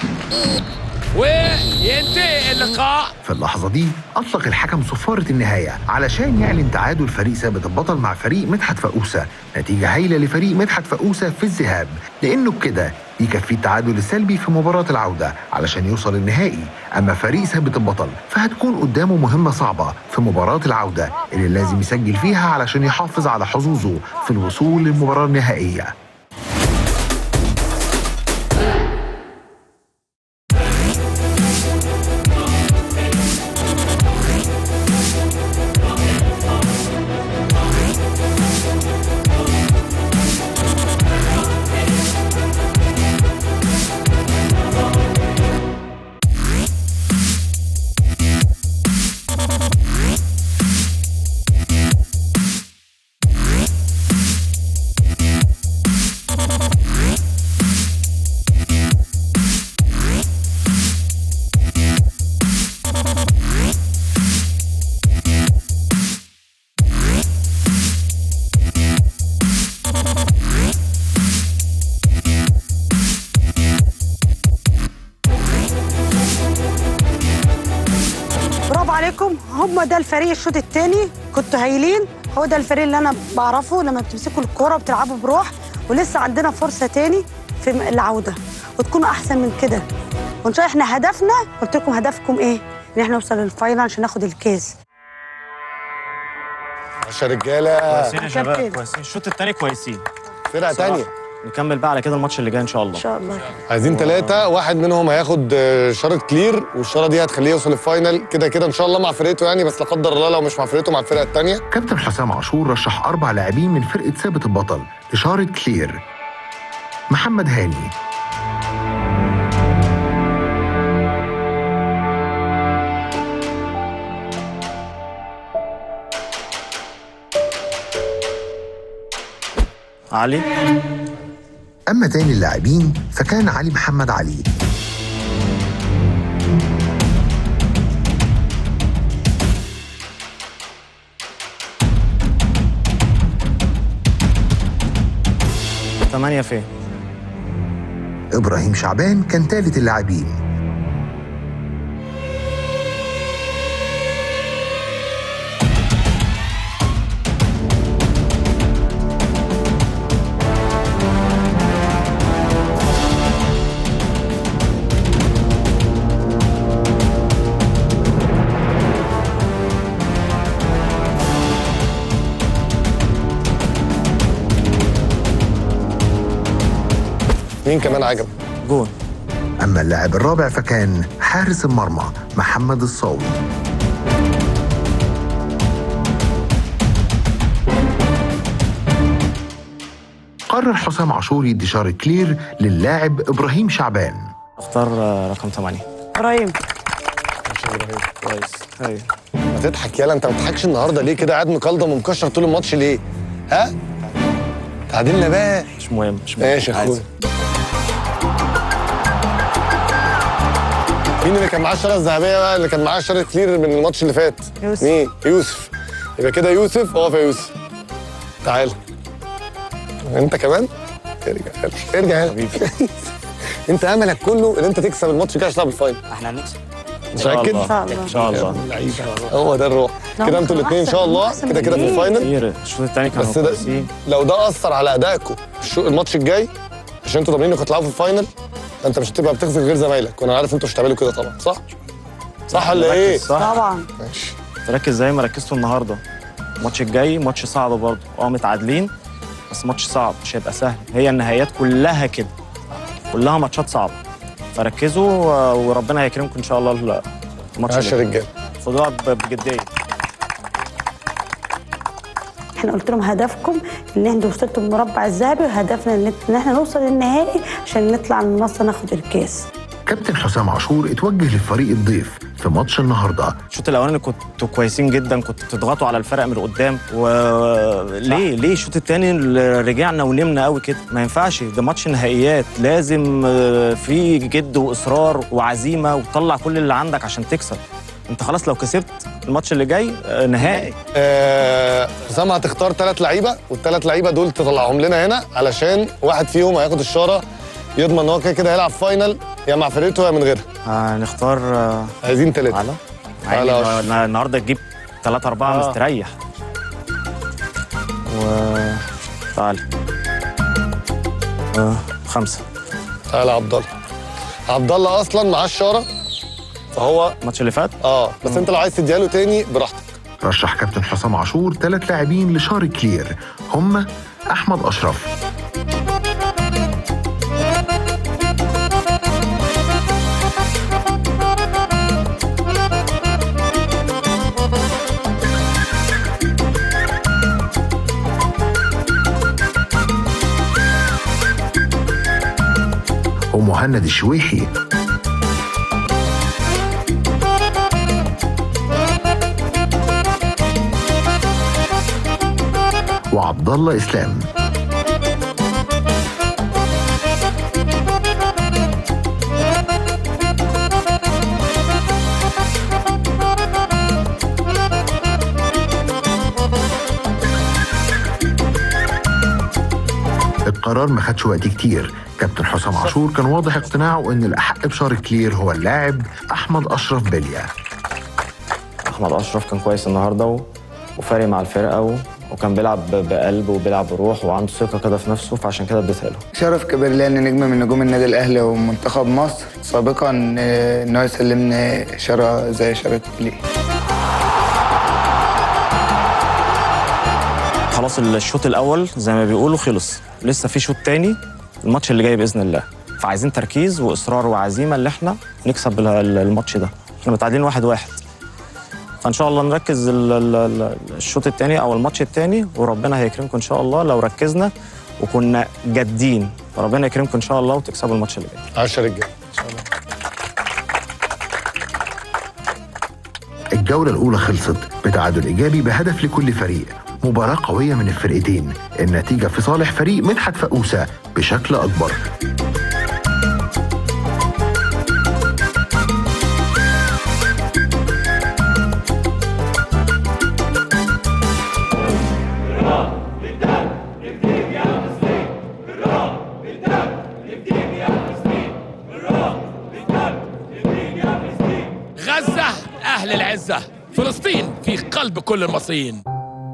وينتهي اللقاء في اللحظة دي أطلق الحكم صفارة النهاية علشان يعلن تعادل فريق ثابت البطل مع فريق مدحت فقوسة نتيجة هايلة لفريق مدحت فقوسة في الذهاب لأنه بكده يكفي التعادل السلبي في مباراة العودة علشان يوصل النهائي أما فريق ثابت البطل فهتكون قدامه مهمة صعبة في مباراة العودة اللي لازم يسجل فيها علشان يحافظ على حظوظه في الوصول للمباراة النهائية برافو عليكم هم ده الفريق الشوط الثاني كنتوا هايلين هو ده الفريق اللي انا بعرفه لما بتمسكوا الكوره وبتلعبوا بروح ولسه عندنا فرصه تاني في العوده وتكونوا احسن من كده وان شاء الله احنا هدفنا قلت لكم هدفكم ايه؟ ان احنا نوصل للفاينل عشان ناخد الكاس 10 رجاله كويسين يا شباب كويسين الشوط الثاني كويسين فرقه بصراحة. تانية نكمل بقى على كده الماتش اللي جاي ان شاء الله ان شاء الله عايزين ثلاثة واحد منهم هياخد آه، شارة كلير والشارة دي هتخليه يوصل الفاينل كده كده ان شاء الله مع فرقته يعني بس لا قدر الله لو مش مع فرقته مع الفرقة التانية كابتن حسام عاشور رشح أربع لاعبين من فرقة ثابت البطل إشارة كلير محمد هاني علي أما تاني اللاعبين فكان علي محمد علي ثمانية فين إبراهيم شعبان كان ثالث اللاعبين مين كمان عجب جون أما اللاعب الرابع فكان حارس المرمى محمد الصاوي قرر حسام عاشور يدي شارة كلير للاعب إبراهيم شعبان اختار آه، رقم 8 ابراهيم كويس ايوه ما تضحك يالا انت ما بتضحكش النهارده ليه كده قاعد مكلضم ومكشر طول الماتش ليه ها تعادلنا بقى مش مهم مش مهم ماشي يا عادي. اخويا مين اللي كان معاه الشاره الذهبيه بقى اللي كان معاه شاره كلير من الماتش اللي فات يوسف. مين يوسف يبقى كده يوسف اقف يا يوسف تعال انت كمان ارجع ارجع حبيبي انت املك كله ان انت تكسب الماتش كده عشان تلعب الفاينل احنا هنكسب متاكد إن شاء الله. ان شاء الله هو ده الروح لا، كده انتوا هم الاثنين ان أحسن- شاء هم الله أحسن كده كده في بكتير. الفاينل كتير الشوط الثاني كانوا بس ده كويسين لو ده اثر على ادائكم الشو- الماتش الجاي عشان انتوا ضامنين انكم تلعبوا في الفاينل انت مش هتبقى بتخزن غير زمايلك وانا عارف انتوا مش هتعملوا كده طبعا صح؟ صح ولا ايه؟ ركز صح طبعا ماشي تركز زي ما ركزتوا النهارده الماتش الجاي ماتش صعب برضه اه متعادلين بس ماتش صعب مش هيبقى سهل هي النهايات كلها كده كلها ماتشات صعبه فركزوا آه، وربنا هيكرمكم ان شاء الله الماتش عاش يا اللي جاي. رجاله خدوها ب- بجديه احنا قلت لهم هدفكم ان انتوا وصلتوا المربع الذهبي وهدفنا ان ان احنا نوصل للنهائي عشان نطلع من المنصه ناخد الكاس كابتن حسام عاشور اتوجه للفريق الضيف في ماتش النهارده الشوط الاولاني كنتوا كويسين جدا كنتوا بتضغطوا على الفرق من قدام وليه ليه الشوط الثاني رجعنا ونمنا قوي كده ما ينفعش ده ماتش نهائيات لازم آه، في جد واصرار وعزيمه وتطلع كل اللي عندك عشان تكسب انت خلاص لو كسبت الماتش اللي جاي آه، نهائي آه، حسام هتختار ثلاث لعيبه والثلاث لعيبه دول تطلعهم لنا هنا علشان واحد فيهم هياخد الشاره يضمن ان هو كده كده هيلعب فاينل يا مع فرقته يا من غيرها هنختار آه، عايزين ثلاثه على على عادي أشرف. النهار- النهارده تجيب ثلاثة أربعة آه. مستريح و تعالى آه. خمسة تعالى يا عبد الله عبد الله اصلا معاه الشاره فهو الماتش اللي فات اه بس انت لو عايز تديها له تاني براحتك رشح كابتن حسام عاشور ثلاث لاعبين لشار كلير هم احمد اشرف ومهند الشويحي وعبد الله اسلام القرار ما خدش وقت كتير كابتن حسام عاشور كان واضح اقتناعه ان الاحق بشار كلير هو اللاعب احمد اشرف بليا أحمد أشرف كان كويس النهارده و... وفارق مع الفرقة و... وكان بيلعب ب- بقلب وبيلعب بروح وعنده ثقة كده في نفسه فعشان كده اديتها له شرف كبير ليا ان نجم من نجوم النادي الاهلي ومنتخب مصر سابقا آه، ان هو يسلمني شاره زي شاره ليه خلاص الشوط الأول زي ما بيقولوا خلص لسه في شوط تاني الماتش اللي جاي بإذن الله فعايزين تركيز وإصرار وعزيمة اللي احنا نكسب ال- ال- الماتش ده احنا متعادلين واحد واحد فان شاء الله نركز ال- ال- ال- الشوط الثاني او الماتش الثاني وربنا هيكرمكم ان شاء الله لو ركزنا وكنا جادين فربنا يكرمكم ان شاء الله وتكسبوا الماتش اللي جاي 10 رجاله الجولة الأولى خلصت بتعادل إيجابي بهدف لكل فريق مباراة قوية من الفرقتين النتيجة في صالح فريق مدحت فقوسة بشكل أكبر غزة أهل العزة فلسطين في قلب كل المصريين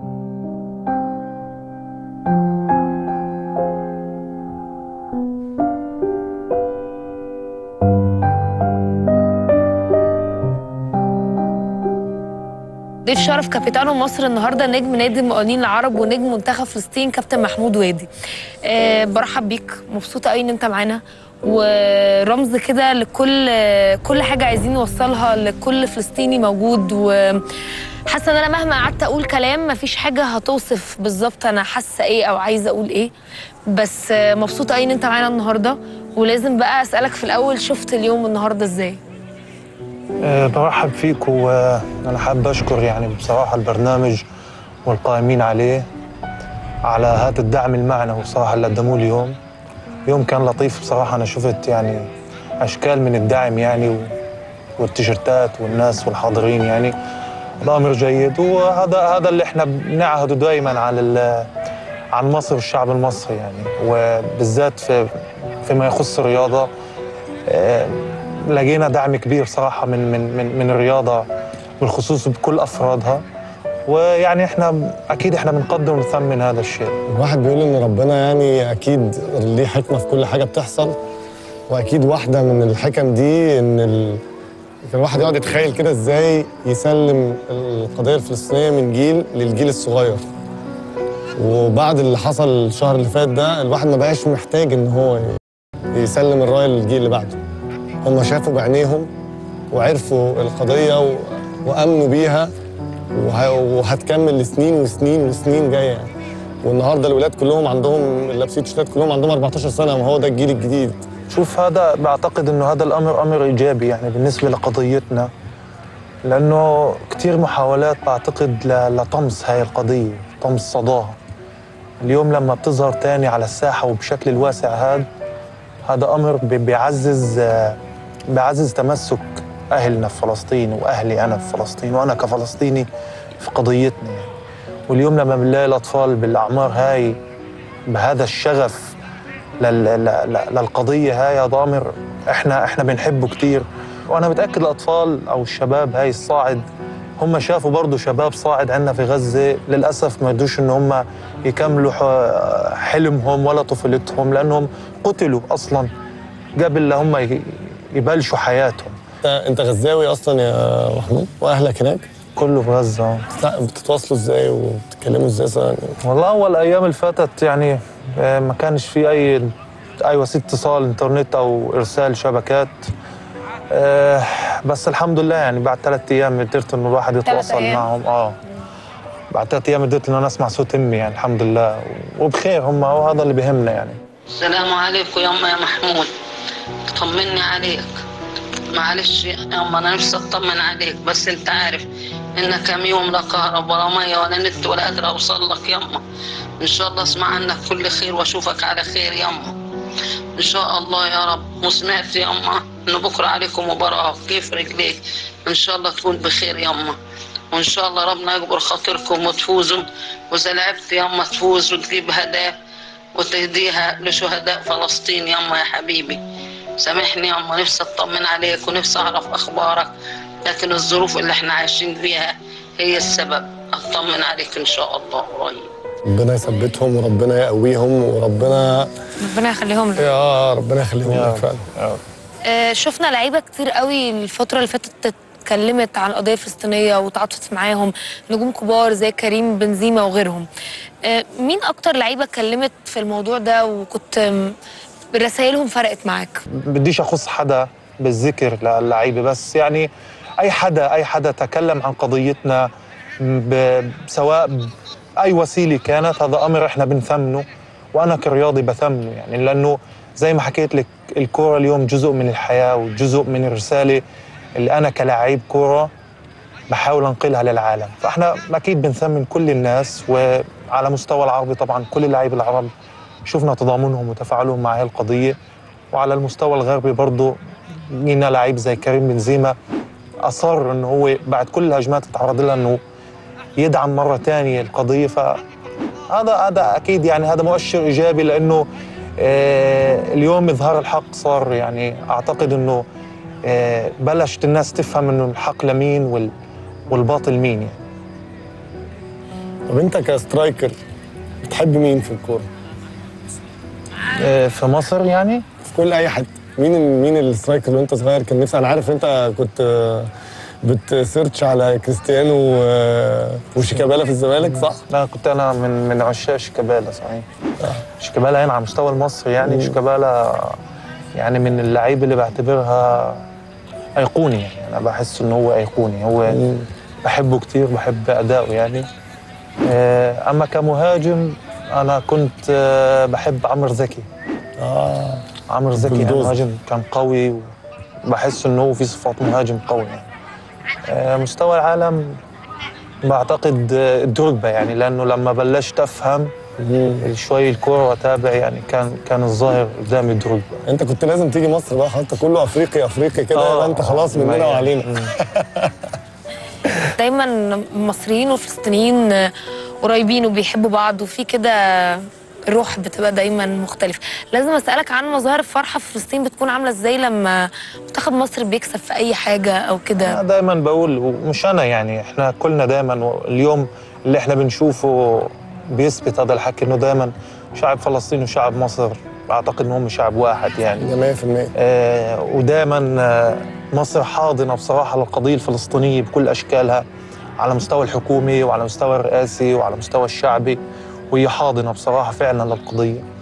ضيف شرف كابيتانو مصر النهارده نجم نادي المقاولين العرب ونجم منتخب فلسطين كابتن محمود وادي أه برحب بيك مبسوطه قوي ان انت معانا ورمز كده لكل كل حاجه عايزين نوصلها لكل فلسطيني موجود وحاسه ان انا مهما قعدت اقول كلام مفيش حاجه هتوصف بالظبط انا حاسه ايه او عايزه اقول ايه بس آه، مبسوطه قوي ان انت معانا النهارده ولازم بقى اسالك في الاول شفت اليوم النهارده ازاي أه، برحب فيك وانا حابب اشكر يعني بصراحه البرنامج والقائمين عليه على هذا الدعم المعنوي بصراحه اللي قدموه اليوم يوم كان لطيف بصراحه انا شفت يعني اشكال من الدعم يعني و- والتيشيرتات والناس والحاضرين يعني الامر جيد وهذا هذا اللي احنا بنعهده دائما على ال- عن مصر والشعب المصري يعني وبالذات في فيما يخص الرياضه آه، لقينا دعم كبير صراحه من من من من الرياضه بالخصوص بكل افرادها ويعني احنا اكيد احنا بنقدر ونثمن هذا الشيء الواحد بيقول ان ربنا يعني اكيد ليه حكمه في كل حاجه بتحصل واكيد واحده من الحكم دي ان ال... كان الواحد يقعد يتخيل كده ازاي يسلم القضيه الفلسطينيه من جيل للجيل الصغير وبعد اللي حصل الشهر اللي فات ده الواحد ما بقاش محتاج ان هو يسلم الرايه للجيل اللي بعده هم شافوا بعينيهم وعرفوا القضيه و... وامنوا بيها وه... وهتكمل لسنين وسنين وسنين جايه يعني. والنهارده الولاد كلهم عندهم اللي لابسين تيشيرتات كلهم عندهم 14 سنه وهو ده الجيل الجديد شوف هذا بعتقد انه هذا الامر امر ايجابي يعني بالنسبه لقضيتنا لانه كثير محاولات بعتقد ل- لطمس هاي القضيه طمس صداها اليوم لما بتظهر تاني على الساحه وبشكل الواسع هذا هذا امر بي- بيعزز آه، بيعزز تمسك اهلنا في فلسطين واهلي انا في فلسطين وانا كفلسطيني في قضيتنا يعني واليوم لما بنلاقي الاطفال بالاعمار هاي بهذا الشغف لل- ل- ل- للقضيه هاي هذا امر احنا احنا بنحبه كثير وانا متاكد الاطفال او الشباب هاي الصاعد هم شافوا برضه شباب صاعد عندنا في غزه للاسف ما قدروش ان هم يكملوا ح- حلمهم ولا طفولتهم لانهم قتلوا اصلا قبل لا هم ي- يبلشوا حياتهم انت انت غزاوي اصلا يا محمود واهلك هناك كله في غزه بتتواصلوا ازاي وبتتكلموا ازاي سوا والله اول الايام اللي فاتت يعني آه، ما كانش في اي اي وسيله اتصال انترنت او ارسال شبكات آه، بس الحمد لله يعني بعد ثلاث ايام قدرت انه الواحد يتواصل أيام؟ معهم اه بعد ثلاث ايام قدرت انه انا اسمع صوت امي يعني الحمد لله وبخير هم وهذا اللي بيهمنا يعني السلام عليكم يما يا محمود طمني عليك معلش يما انا نفسي اطمن عليك بس انت عارف ان كم يوم لا كهرب ولا ميه ولا نت ولا قادر اوصل لك يما ان شاء الله اسمع عنك كل خير واشوفك على خير يما ان شاء الله يا رب وسمعت يما ان بكره عليكم مباراه كيف رجليك ان شاء الله تكون بخير يما وان شاء الله ربنا يجبر خاطركم وتفوزوا واذا لعبت يما تفوز وتجيب هدايا وتهديها لشهداء فلسطين يما يا حبيبي سامحني يما نفسي اطمن عليك ونفسي اعرف اخبارك لكن الظروف اللي احنا عايشين فيها هي السبب اطمن عليك ان شاء الله قريب ربنا يثبتهم وربنا يقويهم وربنا ربنا يخليهم لك يا ربنا يخليهم لك فعلا آه، شفنا لعيبه كتير قوي الفتره اللي فاتت اتكلمت عن القضيه الفلسطينيه وتعاطفت معاهم نجوم كبار زي كريم بنزيما وغيرهم آه، مين اكتر لعيبه اتكلمت في الموضوع ده وكنت آم، رسائلهم فرقت معاك بديش اخص حدا بالذكر للعيبه بس يعني اي حدا اي حدا تكلم عن قضيتنا ب- سواء باي وسيله كانت هذا امر احنا بنثمنه وانا كرياضي بثمنه يعني لانه زي ما حكيت لك الكوره اليوم جزء من الحياه وجزء من الرساله اللي انا كلاعب كوره بحاول انقلها للعالم فاحنا اكيد بنثمن كل الناس وعلى مستوى العربي طبعا كل اللعيبه العرب شفنا تضامنهم وتفاعلهم مع هذه القضيه وعلى المستوى الغربي برضه جينا لعيب زي كريم بنزيما اصر انه هو بعد كل الهجمات اللي تعرض لها انه يدعم مره ثانيه القضيه فهذا هذا اكيد يعني هذا مؤشر ايجابي لانه آه اليوم اظهار الحق صار يعني اعتقد انه آه بلشت الناس تفهم انه الحق لمين وال والباطل مين يعني طب انت كسترايكر بتحب مين في الكوره؟ في مصر يعني؟ في كل اي حد مين ال- مين السترايكر وانت صغير كان نفسك انا عارف انت كنت آه، بتسيرش على كريستيانو و- وشيكابالا في الزمالك صح؟ لا كنت انا من من عشاق شيكابالا صحيح شيكابالا هنا على مستوى المصري يعني شيكابالا يعني من اللعيبه اللي بعتبرها ايقوني يعني انا بحس انه هو ايقوني هو بحبه كتير بحب اداؤه يعني آه، اما كمهاجم انا كنت آه، بحب عمرو زكي اه عمرو زكي يعني بلدوزر. مهاجم كان قوي وبحس انه هو في صفات مهاجم قوي يعني آه، مستوى العالم بعتقد آه، دروجبا يعني لانه لما بلشت افهم شوي الكوره واتابع يعني كان كان الظاهر قدامي دروجبا انت كنت لازم تيجي مصر بقى انت كله افريقي افريقي كده آه، يبقى انت خلاص ما مننا يعني. وعلينا دايما المصريين والفلسطينيين آه، قريبين وبيحبوا بعض وفي كده الروح بتبقى دايما مختلفة لازم أسألك عن مظاهر الفرحة في فلسطين بتكون عاملة ازاي لما منتخب مصر بيكسب في أي حاجة أو كده أنا دايما بقول ومش انا يعني احنا كلنا دايما اليوم اللي احنا بنشوفه بيثبت هذا الحكي انه دايما شعب فلسطين وشعب مصر اعتقد انهم شعب واحد يعني 100% آه ودايما آه مصر حاضنه بصراحه للقضيه الفلسطينيه بكل اشكالها على مستوى الحكومي وعلى مستوى الرئاسي وعلى مستوى الشعبي وهي حاضنه بصراحه فعلا للقضيه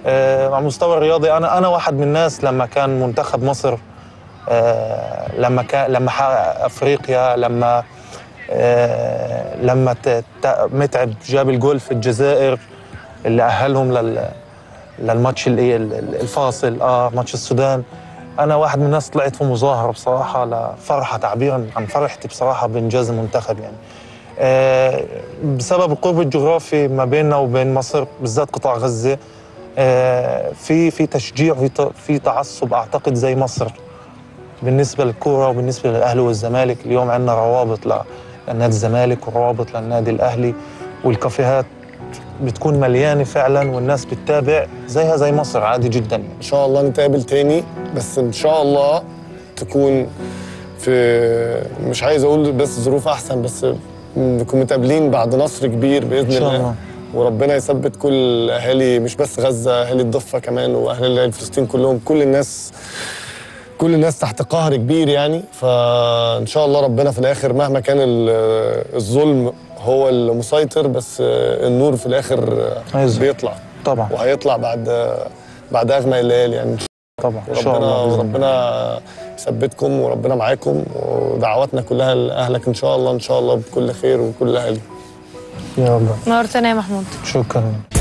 آه، على المستوى الرياضي انا انا واحد من الناس لما كان منتخب مصر آه، لما كان لما حقق افريقيا لما آه، لما ت- ت- متعب جاب الجول في الجزائر اللي اهلهم لل للماتش اللي ال- ال- الفاصل اه ماتش السودان انا واحد من الناس طلعت في مظاهره بصراحه لفرحه تعبيرا عن فرحتي بصراحه بانجاز المنتخب يعني آه، بسبب القرب الجغرافي ما بيننا وبين مصر بالذات قطاع غزه آه، في في تشجيع في ت- في تعصب اعتقد زي مصر بالنسبه للكوره وبالنسبه للاهلي والزمالك اليوم عندنا روابط ل- لنادي الزمالك وروابط للنادي الاهلي والكافيهات بتكون مليانه فعلا والناس بتتابع زيها زي مصر عادي جدا ان شاء الله نتقابل تاني بس ان شاء الله تكون في مش عايز اقول بس ظروف احسن بس نكون متقابلين بعد نصر كبير باذن إن شاء الله الله. وربنا يثبت كل اهالي مش بس غزه اهالي الضفه كمان واهالي فلسطين كلهم كل الناس كل الناس تحت قهر كبير يعني فان شاء الله ربنا في الاخر مهما كان ال- الظلم هو المسيطر بس النور في الاخر بيطلع طبعا وهيطلع بعد بعد اغمى الليالي يعني طبعا ان شاء وربنا الله بإذن الله. وربنا يثبتكم وربنا معاكم ودعواتنا كلها لاهلك ان شاء الله ان شاء الله بكل خير وكل اهالي يا رب نورتنا يا محمود شكرا